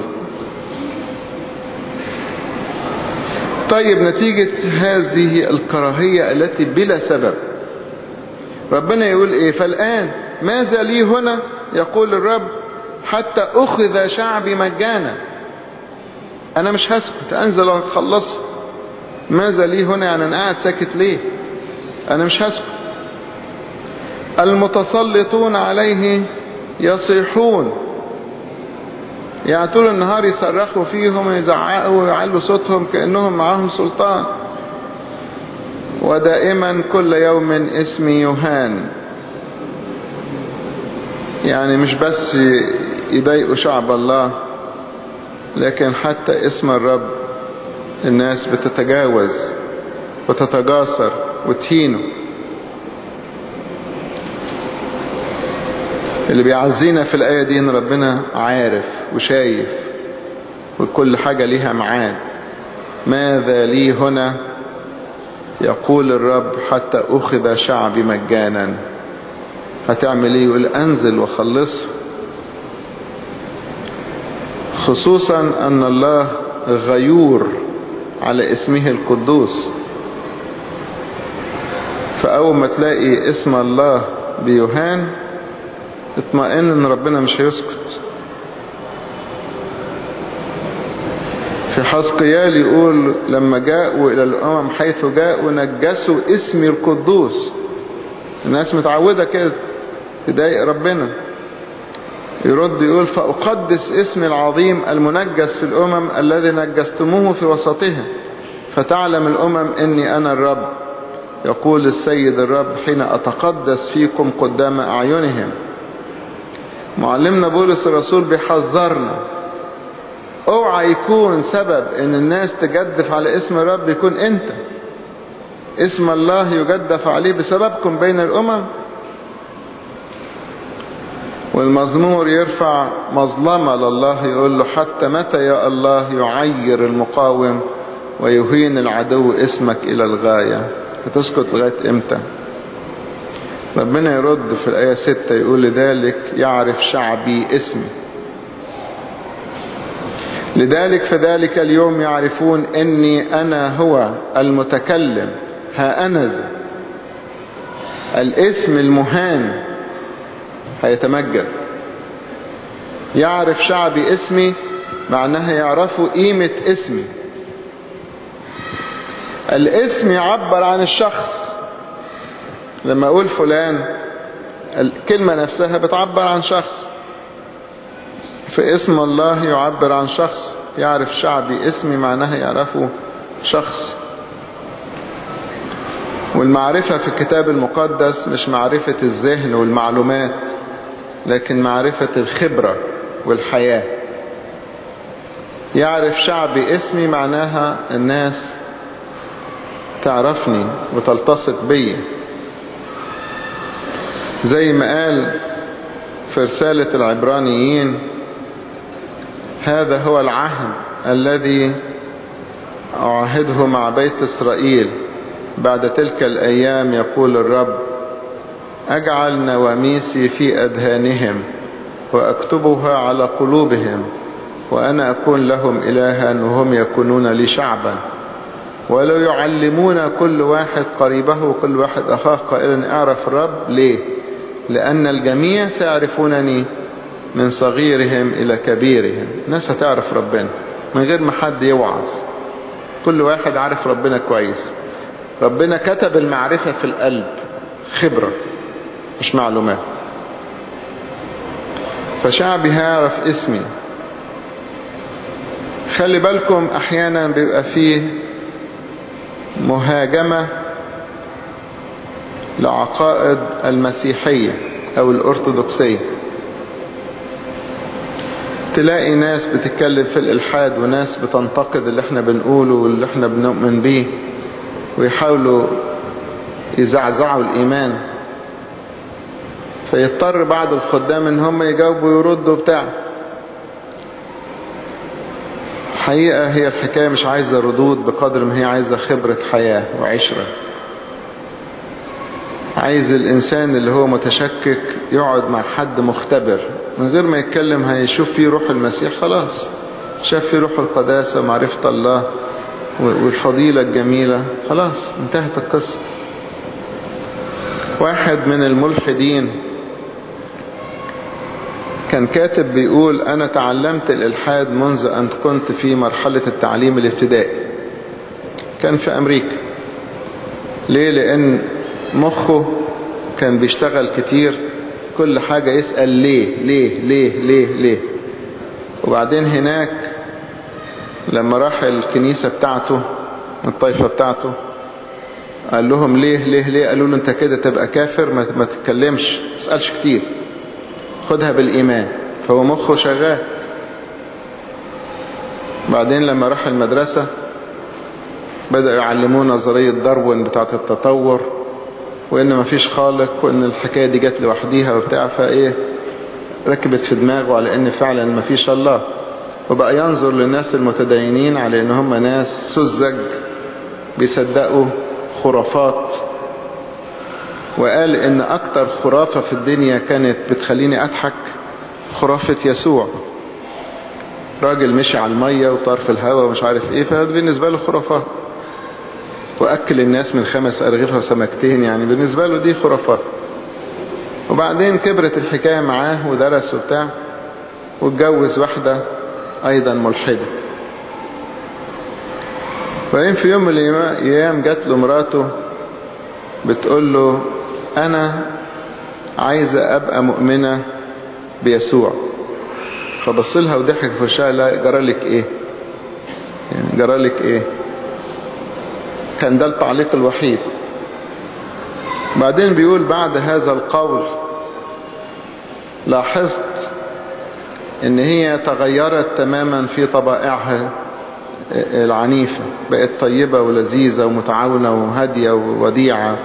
طيب نتيجة هذه الكراهية التي بلا سبب ربنا يقول ايه فالآن ماذا لي هنا يقول الرب حتى أخذ شعبي مجانا أنا مش هسكت أنزل وأخلصه ماذا لي هنا يعني أنا قاعد ساكت ليه أنا مش هسكت المتسلطون عليه يصيحون يعني طول النهار يصرخوا فيهم ويزعقوا ويعلوا صوتهم كأنهم معاهم سلطان ودائما كل يوم اسمي يهان يعني مش بس يضايقوا شعب الله لكن حتى اسم الرب الناس بتتجاوز وتتجاسر وتهينه اللي بيعزينا في الآية دي ان ربنا عارف وشايف وكل حاجة ليها معاد ماذا لي هنا يقول الرب حتى أخذ شعبي مجانا هتعمل ايه يقول انزل وخلصه خصوصا ان الله غيور على اسمه القدوس فاول ما تلاقي اسم الله بيهان اطمئن ان ربنا مش هيسكت في حسقيال يقول لما جاءوا الى الامم حيث جاءوا نجسوا اسمي القدوس الناس متعودة كده تضايق ربنا يرد يقول فأقدس اسمي العظيم المنجس في الأمم الذي نجستموه في وسطها فتعلم الأمم أني أنا الرب يقول السيد الرب حين أتقدس فيكم قدام أعينهم معلمنا بولس الرسول بيحذرنا اوعى يكون سبب ان الناس تجدف على اسم الرب يكون انت اسم الله يجدف عليه بسببكم بين الامم والمزمور يرفع مظلمة لله يقول له حتى متى يا الله يعير المقاوم ويهين العدو اسمك إلى الغاية هتسكت لغاية امتى ربنا يرد في الآية 6 يقول لذلك يعرف شعبي اسمي لذلك فذلك اليوم يعرفون اني انا هو المتكلم ها انا ذا الاسم المهان هيتمجد يعرف شعبي اسمي معناها يعرفوا قيمة اسمي الاسم يعبر عن الشخص لما اقول فلان الكلمة نفسها بتعبر عن شخص فاسم الله يعبر عن شخص يعرف شعبي اسمي معناها يعرفه شخص والمعرفة في الكتاب المقدس مش معرفة الذهن والمعلومات لكن معرفة الخبرة والحياة يعرف شعبي اسمي معناها الناس تعرفني وتلتصق بي زي ما قال في رسالة العبرانيين هذا هو العهد الذي أعهده مع بيت إسرائيل بعد تلك الأيام يقول الرب أجعل نواميسي في أذهانهم وأكتبها على قلوبهم وأنا أكون لهم إلها وهم يكونون لي شعبا ولو يعلمون كل واحد قريبه وكل واحد أخاه قائلا اعرف الرب ليه لأن الجميع سيعرفونني من صغيرهم إلى كبيرهم الناس هتعرف ربنا من غير ما حد يوعظ كل واحد عارف ربنا كويس ربنا كتب المعرفة في القلب خبرة مش معلومات فشعبي هيعرف اسمي خلي بالكم احيانا بيبقى فيه مهاجمة لعقائد المسيحية او الارثوذكسية تلاقي ناس بتتكلم في الالحاد وناس بتنتقد اللي احنا بنقوله واللي احنا بنؤمن بيه ويحاولوا يزعزعوا الايمان فيضطر بعض الخدام ان هم يجاوبوا ويردوا بتاع حقيقة هي الحكاية مش عايزة ردود بقدر ما هي عايزة خبرة حياة وعشرة عايز الإنسان اللي هو متشكك يقعد مع حد مختبر من غير ما يتكلم هيشوف فيه روح المسيح خلاص شاف فيه روح القداسة ومعرفة الله والفضيلة الجميلة خلاص انتهت القصة واحد من الملحدين كان كاتب بيقول أنا تعلمت الإلحاد منذ أن كنت في مرحلة التعليم الابتدائي كان في أمريكا ليه لأن مخه كان بيشتغل كتير كل حاجة يسأل ليه ليه ليه ليه ليه وبعدين هناك لما راح الكنيسة بتاعته الطائفة بتاعته قال لهم ليه ليه ليه قالوا له انت كده تبقى كافر ما, ما تتكلمش ما تسألش كتير خدها بالإيمان فهو مخه شغال بعدين لما راح المدرسة بدأوا يعلموه نظرية داروين بتاعة التطور وإن مفيش خالق وإن الحكاية دي جت لوحديها وبتاع فإيه ركبت في دماغه على إن فعلا مفيش الله وبقى ينظر للناس المتدينين على إن هم ناس سذج بيصدقوا خرافات وقال إن أكتر خرافة في الدنيا كانت بتخليني أضحك خرافة يسوع راجل مشي على المية وطار في الهواء ومش عارف ايه فهذا بالنسبة له خرافات واكل الناس من خمس ارغفة وسمكتين يعني بالنسبة له دي خرافات وبعدين كبرت الحكاية معاه ودرس وبتاع واتجوز واحدة ايضا ملحدة وبعدين في يوم من الايام جات له مراته بتقول له انا عايزة ابقى مؤمنة بيسوع فبص لها وضحك في وشها لا جرالك ايه يعني جرالك ايه كان ده التعليق الوحيد بعدين بيقول بعد هذا القول لاحظت ان هي تغيرت تماما في طبائعها العنيفة بقت طيبة ولذيذة ومتعاونة وهادية ووديعة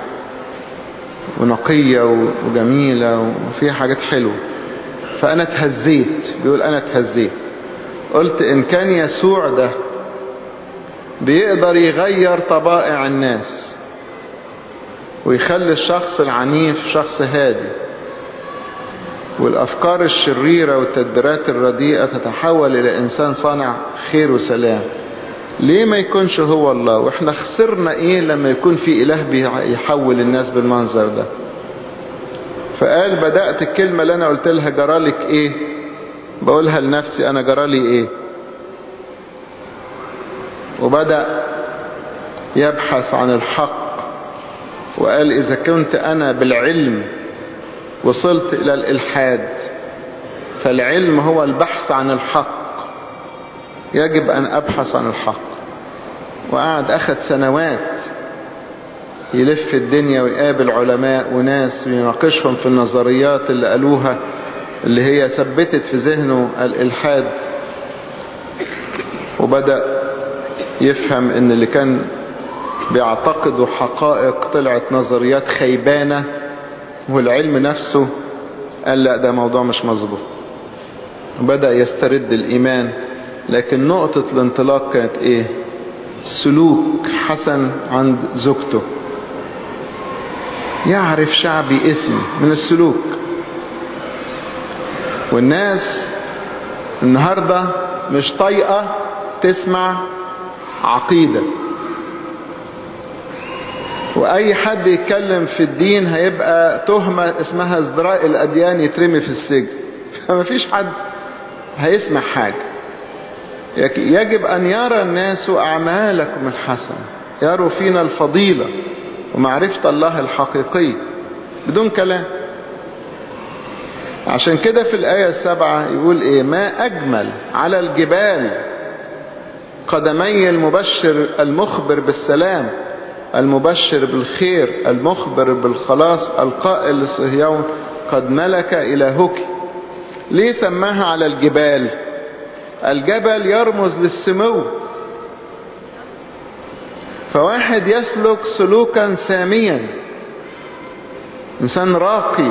ونقية وجميلة وفيها حاجات حلوة فأنا اتهزيت بيقول أنا اتهزيت قلت إن كان يسوع ده بيقدر يغير طبائع الناس ويخلي الشخص العنيف شخص هادي والأفكار الشريرة والتدبيرات الرديئة تتحول إلى إنسان صانع خير وسلام ليه ما يكونش هو الله واحنا خسرنا ايه لما يكون في اله بيحول الناس بالمنظر ده فقال بدأت الكلمة اللي انا قلت لها جرالك ايه بقولها لنفسي انا جرالي ايه وبدأ يبحث عن الحق وقال اذا كنت انا بالعلم وصلت الى الالحاد فالعلم هو البحث عن الحق يجب ان ابحث عن الحق وقعد اخد سنوات يلف الدنيا ويقابل علماء وناس ويناقشهم في النظريات اللي قالوها اللي هي ثبتت في ذهنه الالحاد وبدأ يفهم ان اللي كان بيعتقدوا حقائق طلعت نظريات خيبانة والعلم نفسه قال لا ده موضوع مش مظبوط بدأ يسترد الإيمان لكن نقطة الانطلاق كانت ايه سلوك حسن عند زوجته يعرف شعبي اسمي من السلوك والناس النهاردة مش طايقة تسمع عقيدة واي حد يتكلم في الدين هيبقى تهمة اسمها ازدراء الاديان يترمي في السجن فما فيش حد هيسمع حاجة يجب ان يرى الناس اعمالكم الحسنة يروا فينا الفضيلة ومعرفة الله الحقيقية بدون كلام عشان كده في الآية السابعة يقول ايه ما اجمل على الجبال قدمي المبشر المخبر بالسلام المبشر بالخير المخبر بالخلاص القائل لصهيون قد ملك إلهك ليه سماها على الجبال الجبل يرمز للسمو فواحد يسلك سلوكا ساميا إنسان راقي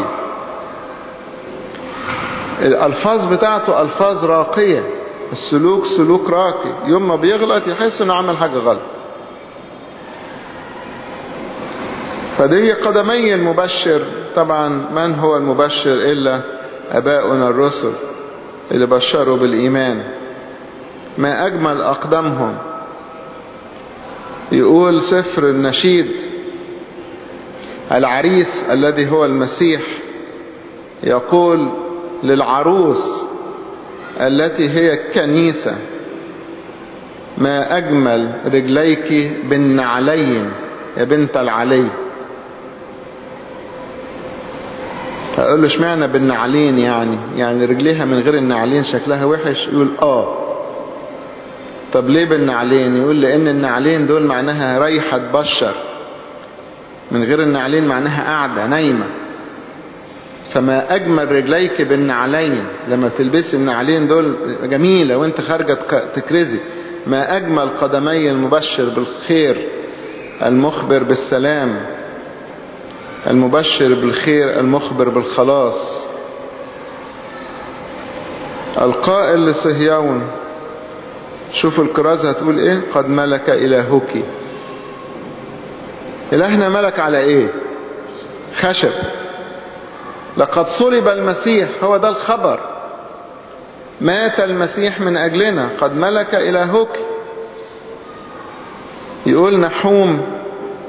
الألفاظ بتاعته ألفاظ راقية السلوك سلوك راقي يوم ما بيغلط يحس انه عمل حاجة غلط فدي قدمي المبشر طبعا من هو المبشر إلا أباؤنا الرسل اللي بشروا بالإيمان ما أجمل أقدامهم يقول سفر النشيد العريس الذي هو المسيح يقول للعروس التي هي الكنيسة ما أجمل رجليك بالنعلين يا بنت العلي اقول له اشمعنى بالنعلين يعني يعني رجليها من غير النعلين شكلها وحش يقول اه طب ليه بالنعلين يقول لان النعلين دول معناها رايحة تبشر من غير النعلين معناها قاعدة نايمة فما اجمل رجليك بالنعلين لما تلبسي النعلين دول جميلة وانت خارجة تكرزي ما اجمل قدمي المبشر بالخير المخبر بالسلام المبشر بالخير المخبر بالخلاص القائل لصهيون شوفوا الكرازة هتقول ايه قد ملك الهك الهنا ملك على ايه خشب لقد صلب المسيح هو ده الخبر مات المسيح من اجلنا قد ملك الهك يقول نحوم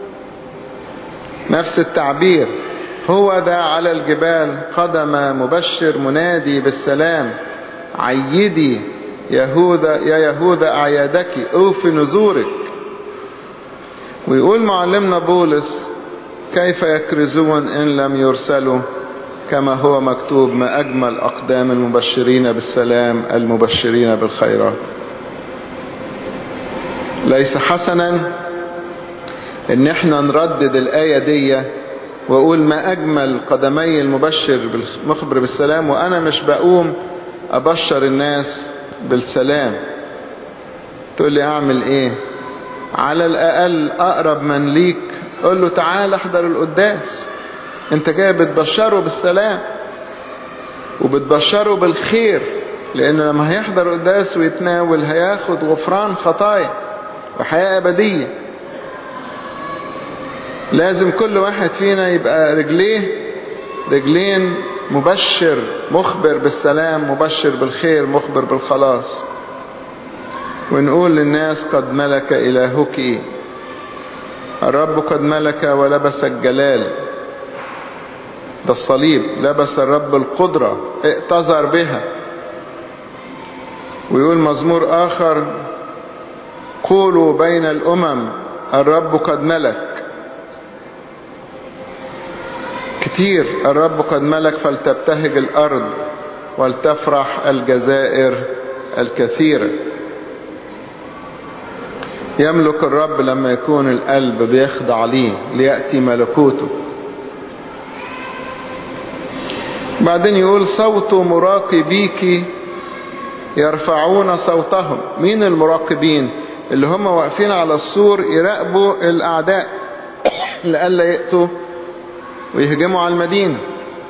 نفس التعبير هو ذا على الجبال قدم مبشر منادي بالسلام عيدي يهوذا يا يهوذا أعيادك أوف نذورك ويقول معلمنا بولس كيف يكرزون إن لم يرسلوا كما هو مكتوب ما أجمل أقدام المبشرين بالسلام المبشرين بالخيرات ليس حسنا ان احنا نردد الآية دي واقول ما اجمل قدمي المبشر المخبر بالسلام وانا مش بقوم ابشر الناس بالسلام تقول لي اعمل ايه على الاقل اقرب من ليك قول له تعال احضر القداس انت جاي بتبشره بالسلام وبتبشره بالخير لان لما هيحضر القداس ويتناول هياخد غفران خطايا وحياة ابديه لازم كل واحد فينا يبقى رجليه رجلين مبشر مخبر بالسلام مبشر بالخير مخبر بالخلاص ونقول للناس قد ملك إلهك الرب قد ملك ولبس الجلال ده الصليب لبس الرب القدرة ائتذر بها ويقول مزمور آخر قولوا بين الأمم الرب قد ملك كتير الرب قد ملك فلتبتهج الأرض ولتفرح الجزائر الكثيرة يملك الرب لما يكون القلب بيخضع ليه ليأتي ملكوته بعدين يقول صوت مراقبيك يرفعون صوتهم مين المراقبين اللي هم واقفين على السور يراقبوا الأعداء لألا يأتوا ويهجموا على المدينة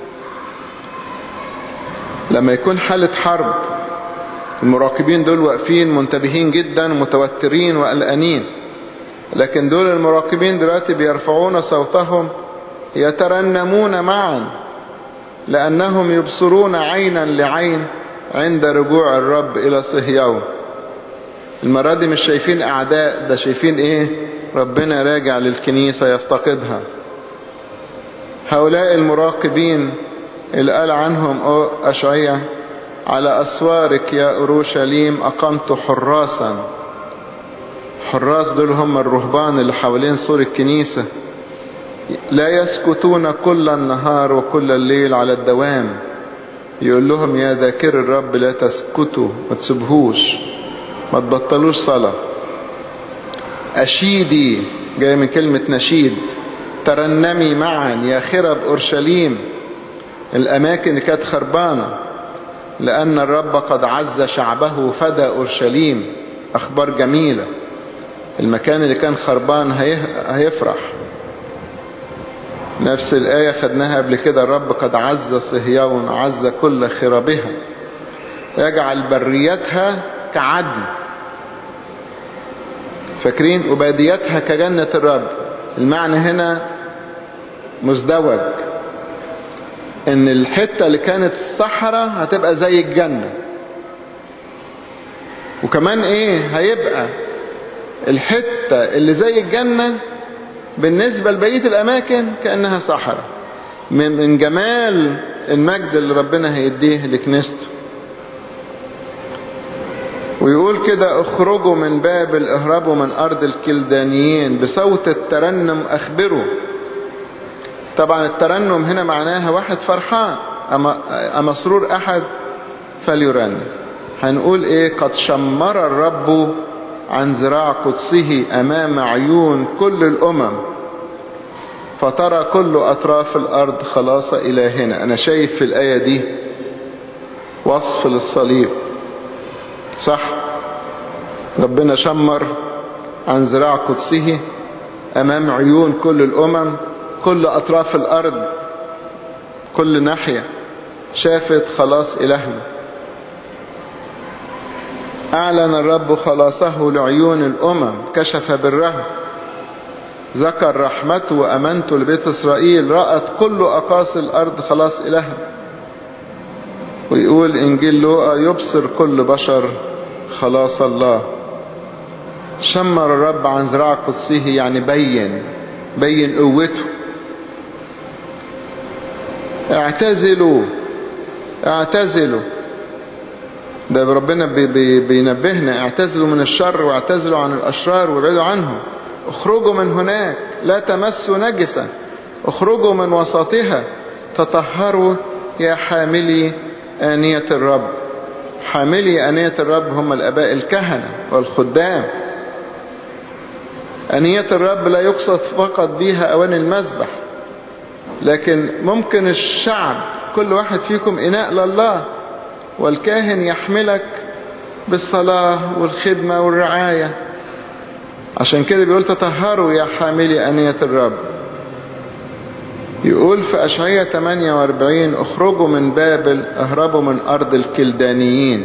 لما يكون حالة حرب المراقبين دول واقفين منتبهين جدا متوترين وقلقانين لكن دول المراقبين دلوقتي بيرفعون صوتهم يترنمون معا لأنهم يبصرون عينا لعين عند رجوع الرب إلى صهيون المرة دي مش شايفين أعداء ده شايفين إيه ربنا راجع للكنيسة يفتقدها هؤلاء المراقبين اللي قال عنهم أشعية على أسوارك يا أورشليم أقمت حراسا حراس دول هم الرهبان اللي حوالين سور الكنيسة لا يسكتون كل النهار وكل الليل على الدوام يقول لهم يا ذاكر الرب لا تسكتوا ما تسبهوش ما تبطلوش صلاة أشيدي جاي من كلمة نشيد ترنمي معا يا خرب أورشليم الأماكن اللي كانت خربانة لأن الرب قد عز شعبه فدى أورشليم أخبار جميلة المكان اللي كان خربان هيفرح نفس الآية خدناها قبل كده الرب قد عز صهيون عز كل خرابها يجعل بريتها كعدن فاكرين وباديتها كجنة الرب المعنى هنا مزدوج ان الحتة اللي كانت صحراء هتبقى زي الجنة وكمان ايه هيبقى الحتة اللي زي الجنة بالنسبة لبقية الاماكن كأنها صحراء من جمال المجد اللي ربنا هيديه لكنيسته ويقول كده اخرجوا من بابل اهربوا من ارض الكلدانيين بصوت الترنم اخبروا طبعا الترنم هنا معناها واحد فرحان أما, أما سرور أحد فليرنم هنقول ايه قد شمر الرب عن ذراع قدسه امام عيون كل الامم فترى كل اطراف الارض خلاص الهنا انا شايف في الايه دي وصف للصليب صح ربنا شمر عن ذراع قدسه امام عيون كل الامم كل اطراف الارض كل ناحيه شافت خلاص الهنا أعلن الرب خلاصه لعيون الأمم كشف بره ذكر رحمته وأمنته لبيت إسرائيل رأت كل أقاصي الأرض خلاص إلهنا ويقول إنجيل لوقا يبصر كل بشر خلاص الله شمر الرب عن ذراع قدسه يعني بين بين قوته اعتزلوا اعتزلوا ده ربنا بي بي بينبهنا اعتزلوا من الشر واعتزلوا عن الأشرار وابعدوا عنهم اخرجوا من هناك لا تمسوا نجسا اخرجوا من وسطها تطهروا يا حاملي آنية الرب حاملي آنية الرب هم الأباء الكهنة والخدام آنية الرب لا يقصد فقط بها أوان المذبح لكن ممكن الشعب كل واحد فيكم إناء لله والكاهن يحملك بالصلاة والخدمة والرعاية عشان كده بيقول تطهروا يا حاملي أنية الرب يقول في أشعية 48 اخرجوا من بابل اهربوا من أرض الكلدانيين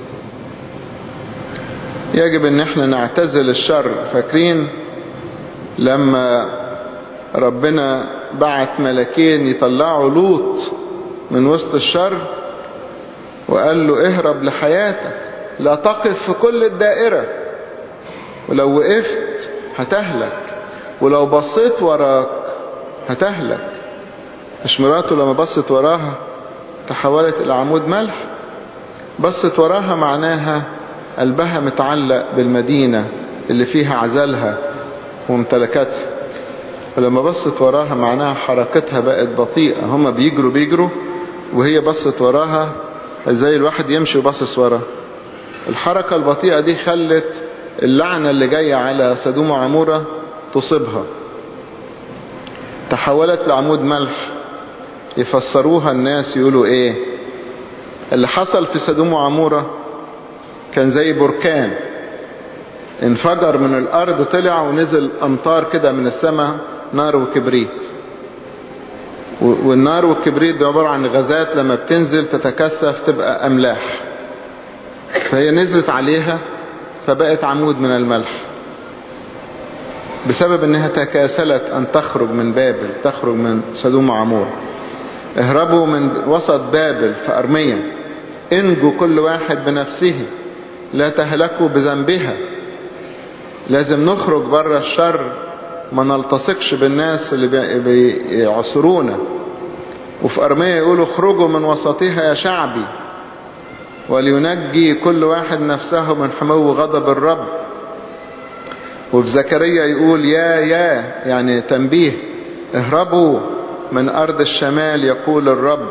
يجب ان احنا نعتزل الشر فاكرين لما ربنا بعت ملكين يطلعوا لوط من وسط الشر وقال له اهرب لحياتك لا تقف في كل الدائرة ولو وقفت هتهلك ولو بصيت وراك هتهلك مش مراته لما بصت وراها تحولت إلى عمود ملح بصت وراها معناها قلبها متعلق بالمدينة اللي فيها عزلها وممتلكاتها ولما بصت وراها معناها حركتها بقت بطيئة هما بيجروا بيجروا وهي بصت وراها زي الواحد يمشي وباصص ورا الحركة البطيئة دي خلت اللعنة اللي جاية على سدوم وعمورة تصيبها تحولت لعمود ملح يفسروها الناس يقولوا ايه اللي حصل في سدوم وعمورة كان زي بركان انفجر من الارض طلع ونزل امطار كده من السماء نار وكبريت والنار والكبريت دي عبارة عن غازات لما بتنزل تتكثف تبقى أملاح فهي نزلت عليها فبقت عمود من الملح بسبب انها تكاسلت ان تخرج من بابل تخرج من سدوم وعمور اهربوا من وسط بابل في أرمية انجوا كل واحد بنفسه لا تهلكوا بذنبها لازم نخرج بره الشر ما نلتصقش بالناس اللي بيعصرونا وفي أرمية يقولوا اخرجوا من وسطها يا شعبي ولينجي كل واحد نفسه من حمو غضب الرب وفي زكريا يقول يا يا يعني تنبيه اهربوا من أرض الشمال يقول الرب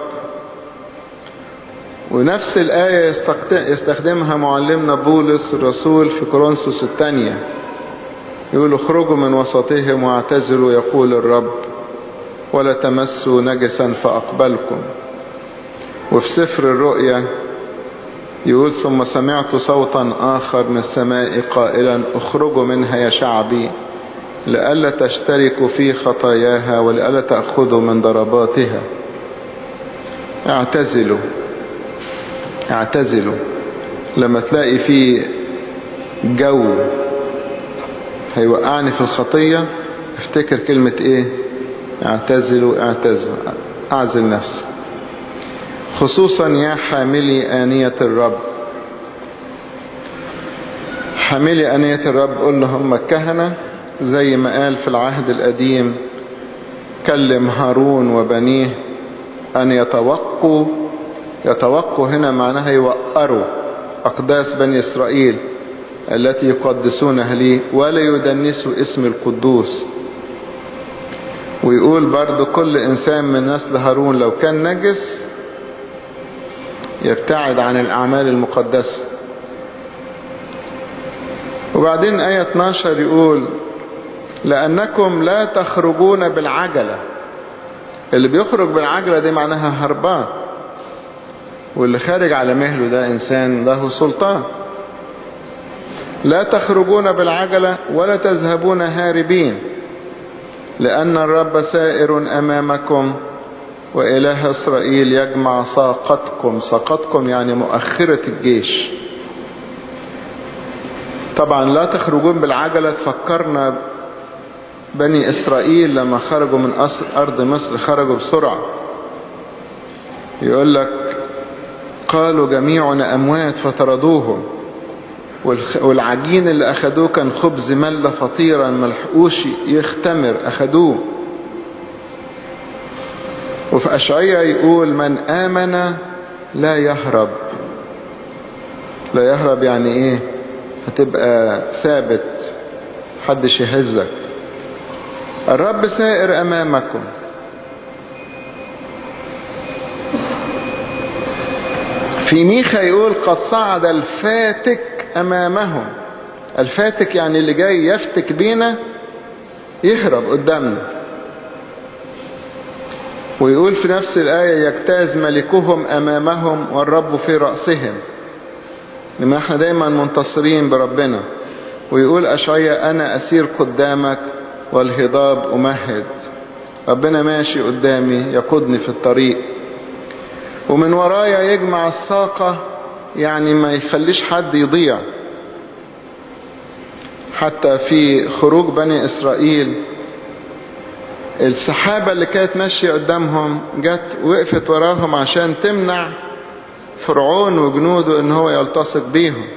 ونفس الآية يستخدمها معلمنا بولس الرسول في كورنثوس الثانية يقول اخرجوا من وسطهم واعتزلوا يقول الرب ولا تمسوا نجسا فأقبلكم وفي سفر الرؤيا يقول ثم سمعت صوتا آخر من السماء قائلا اخرجوا منها يا شعبي لئلا تشتركوا في خطاياها ولئلا تأخذوا من ضرباتها اعتزلوا اعتزلوا لما تلاقي في جو هيوقعني في الخطية افتكر كلمة ايه اعتزلوا اعتزلوا اعزل نفسي خصوصا يا حاملي آنية الرب حاملي آنية الرب قلنا هم الكهنة زي ما قال في العهد القديم كلم هارون وبنيه أن يتوقوا يتوقوا هنا معناها يوقروا أقداس بني إسرائيل التي يقدسونها لي ولا يدنسوا اسم القدوس ويقول برضو كل إنسان من نسل هارون لو كان نجس يبتعد عن الأعمال المقدسة وبعدين آية 12 يقول لأنكم لا تخرجون بالعجلة اللي بيخرج بالعجلة دي معناها هربان واللي خارج على مهله ده إنسان له سلطان لا تخرجون بالعجلة ولا تذهبون هاربين لأن الرب سائر أمامكم وإله إسرائيل يجمع ساقتكم ساقتكم يعني مؤخرة الجيش طبعا لا تخرجون بالعجلة تفكرنا بني إسرائيل لما خرجوا من أرض مصر خرجوا بسرعة يقول لك قالوا جميعنا أموات فطردوهم والعجين اللي أخدوه كان خبز ملة فطيرا ملحقوش يختمر أخدوه وفي أشعية يقول من آمن لا يهرب لا يهرب يعني إيه هتبقى ثابت حدش يهزك الرب سائر أمامكم في ميخا يقول قد صعد الفاتك أمامهم الفاتك يعني اللي جاي يفتك بينا يهرب قدامنا ويقول في نفس الآية يجتاز ملكهم أمامهم والرب في رأسهم لما احنا دايما منتصرين بربنا ويقول أشعية أنا أسير قدامك والهضاب أمهد ربنا ماشي قدامي يقودني في الطريق ومن ورايا يجمع الساقة يعني ما يخليش حد يضيع حتى في خروج بني إسرائيل السحابة اللي كانت ماشية قدامهم جت وقفت وراهم عشان تمنع فرعون وجنوده ان هو يلتصق بيهم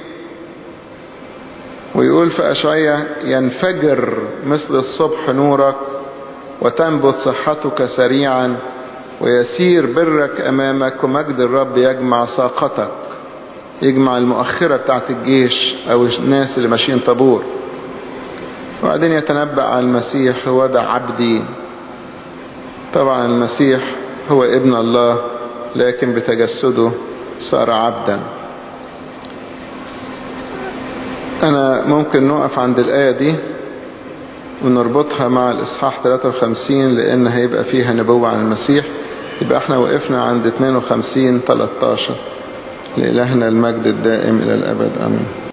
ويقول في أشعية ينفجر مثل الصبح نورك وتنبت صحتك سريعا ويسير برك أمامك ومجد الرب يجمع ساقتك يجمع المؤخرة بتاعت الجيش أو الناس اللي ماشيين طابور وبعدين يتنبأ عن المسيح هو ده عبدي طبعا المسيح هو ابن الله لكن بتجسده صار عبدا أنا ممكن نقف عند الآية دي ونربطها مع الإصحاح 53 لأن هيبقى فيها نبوة عن المسيح يبقى احنا وقفنا عند 52 13 لإلهنا المجد الدائم إلى الأبد آمين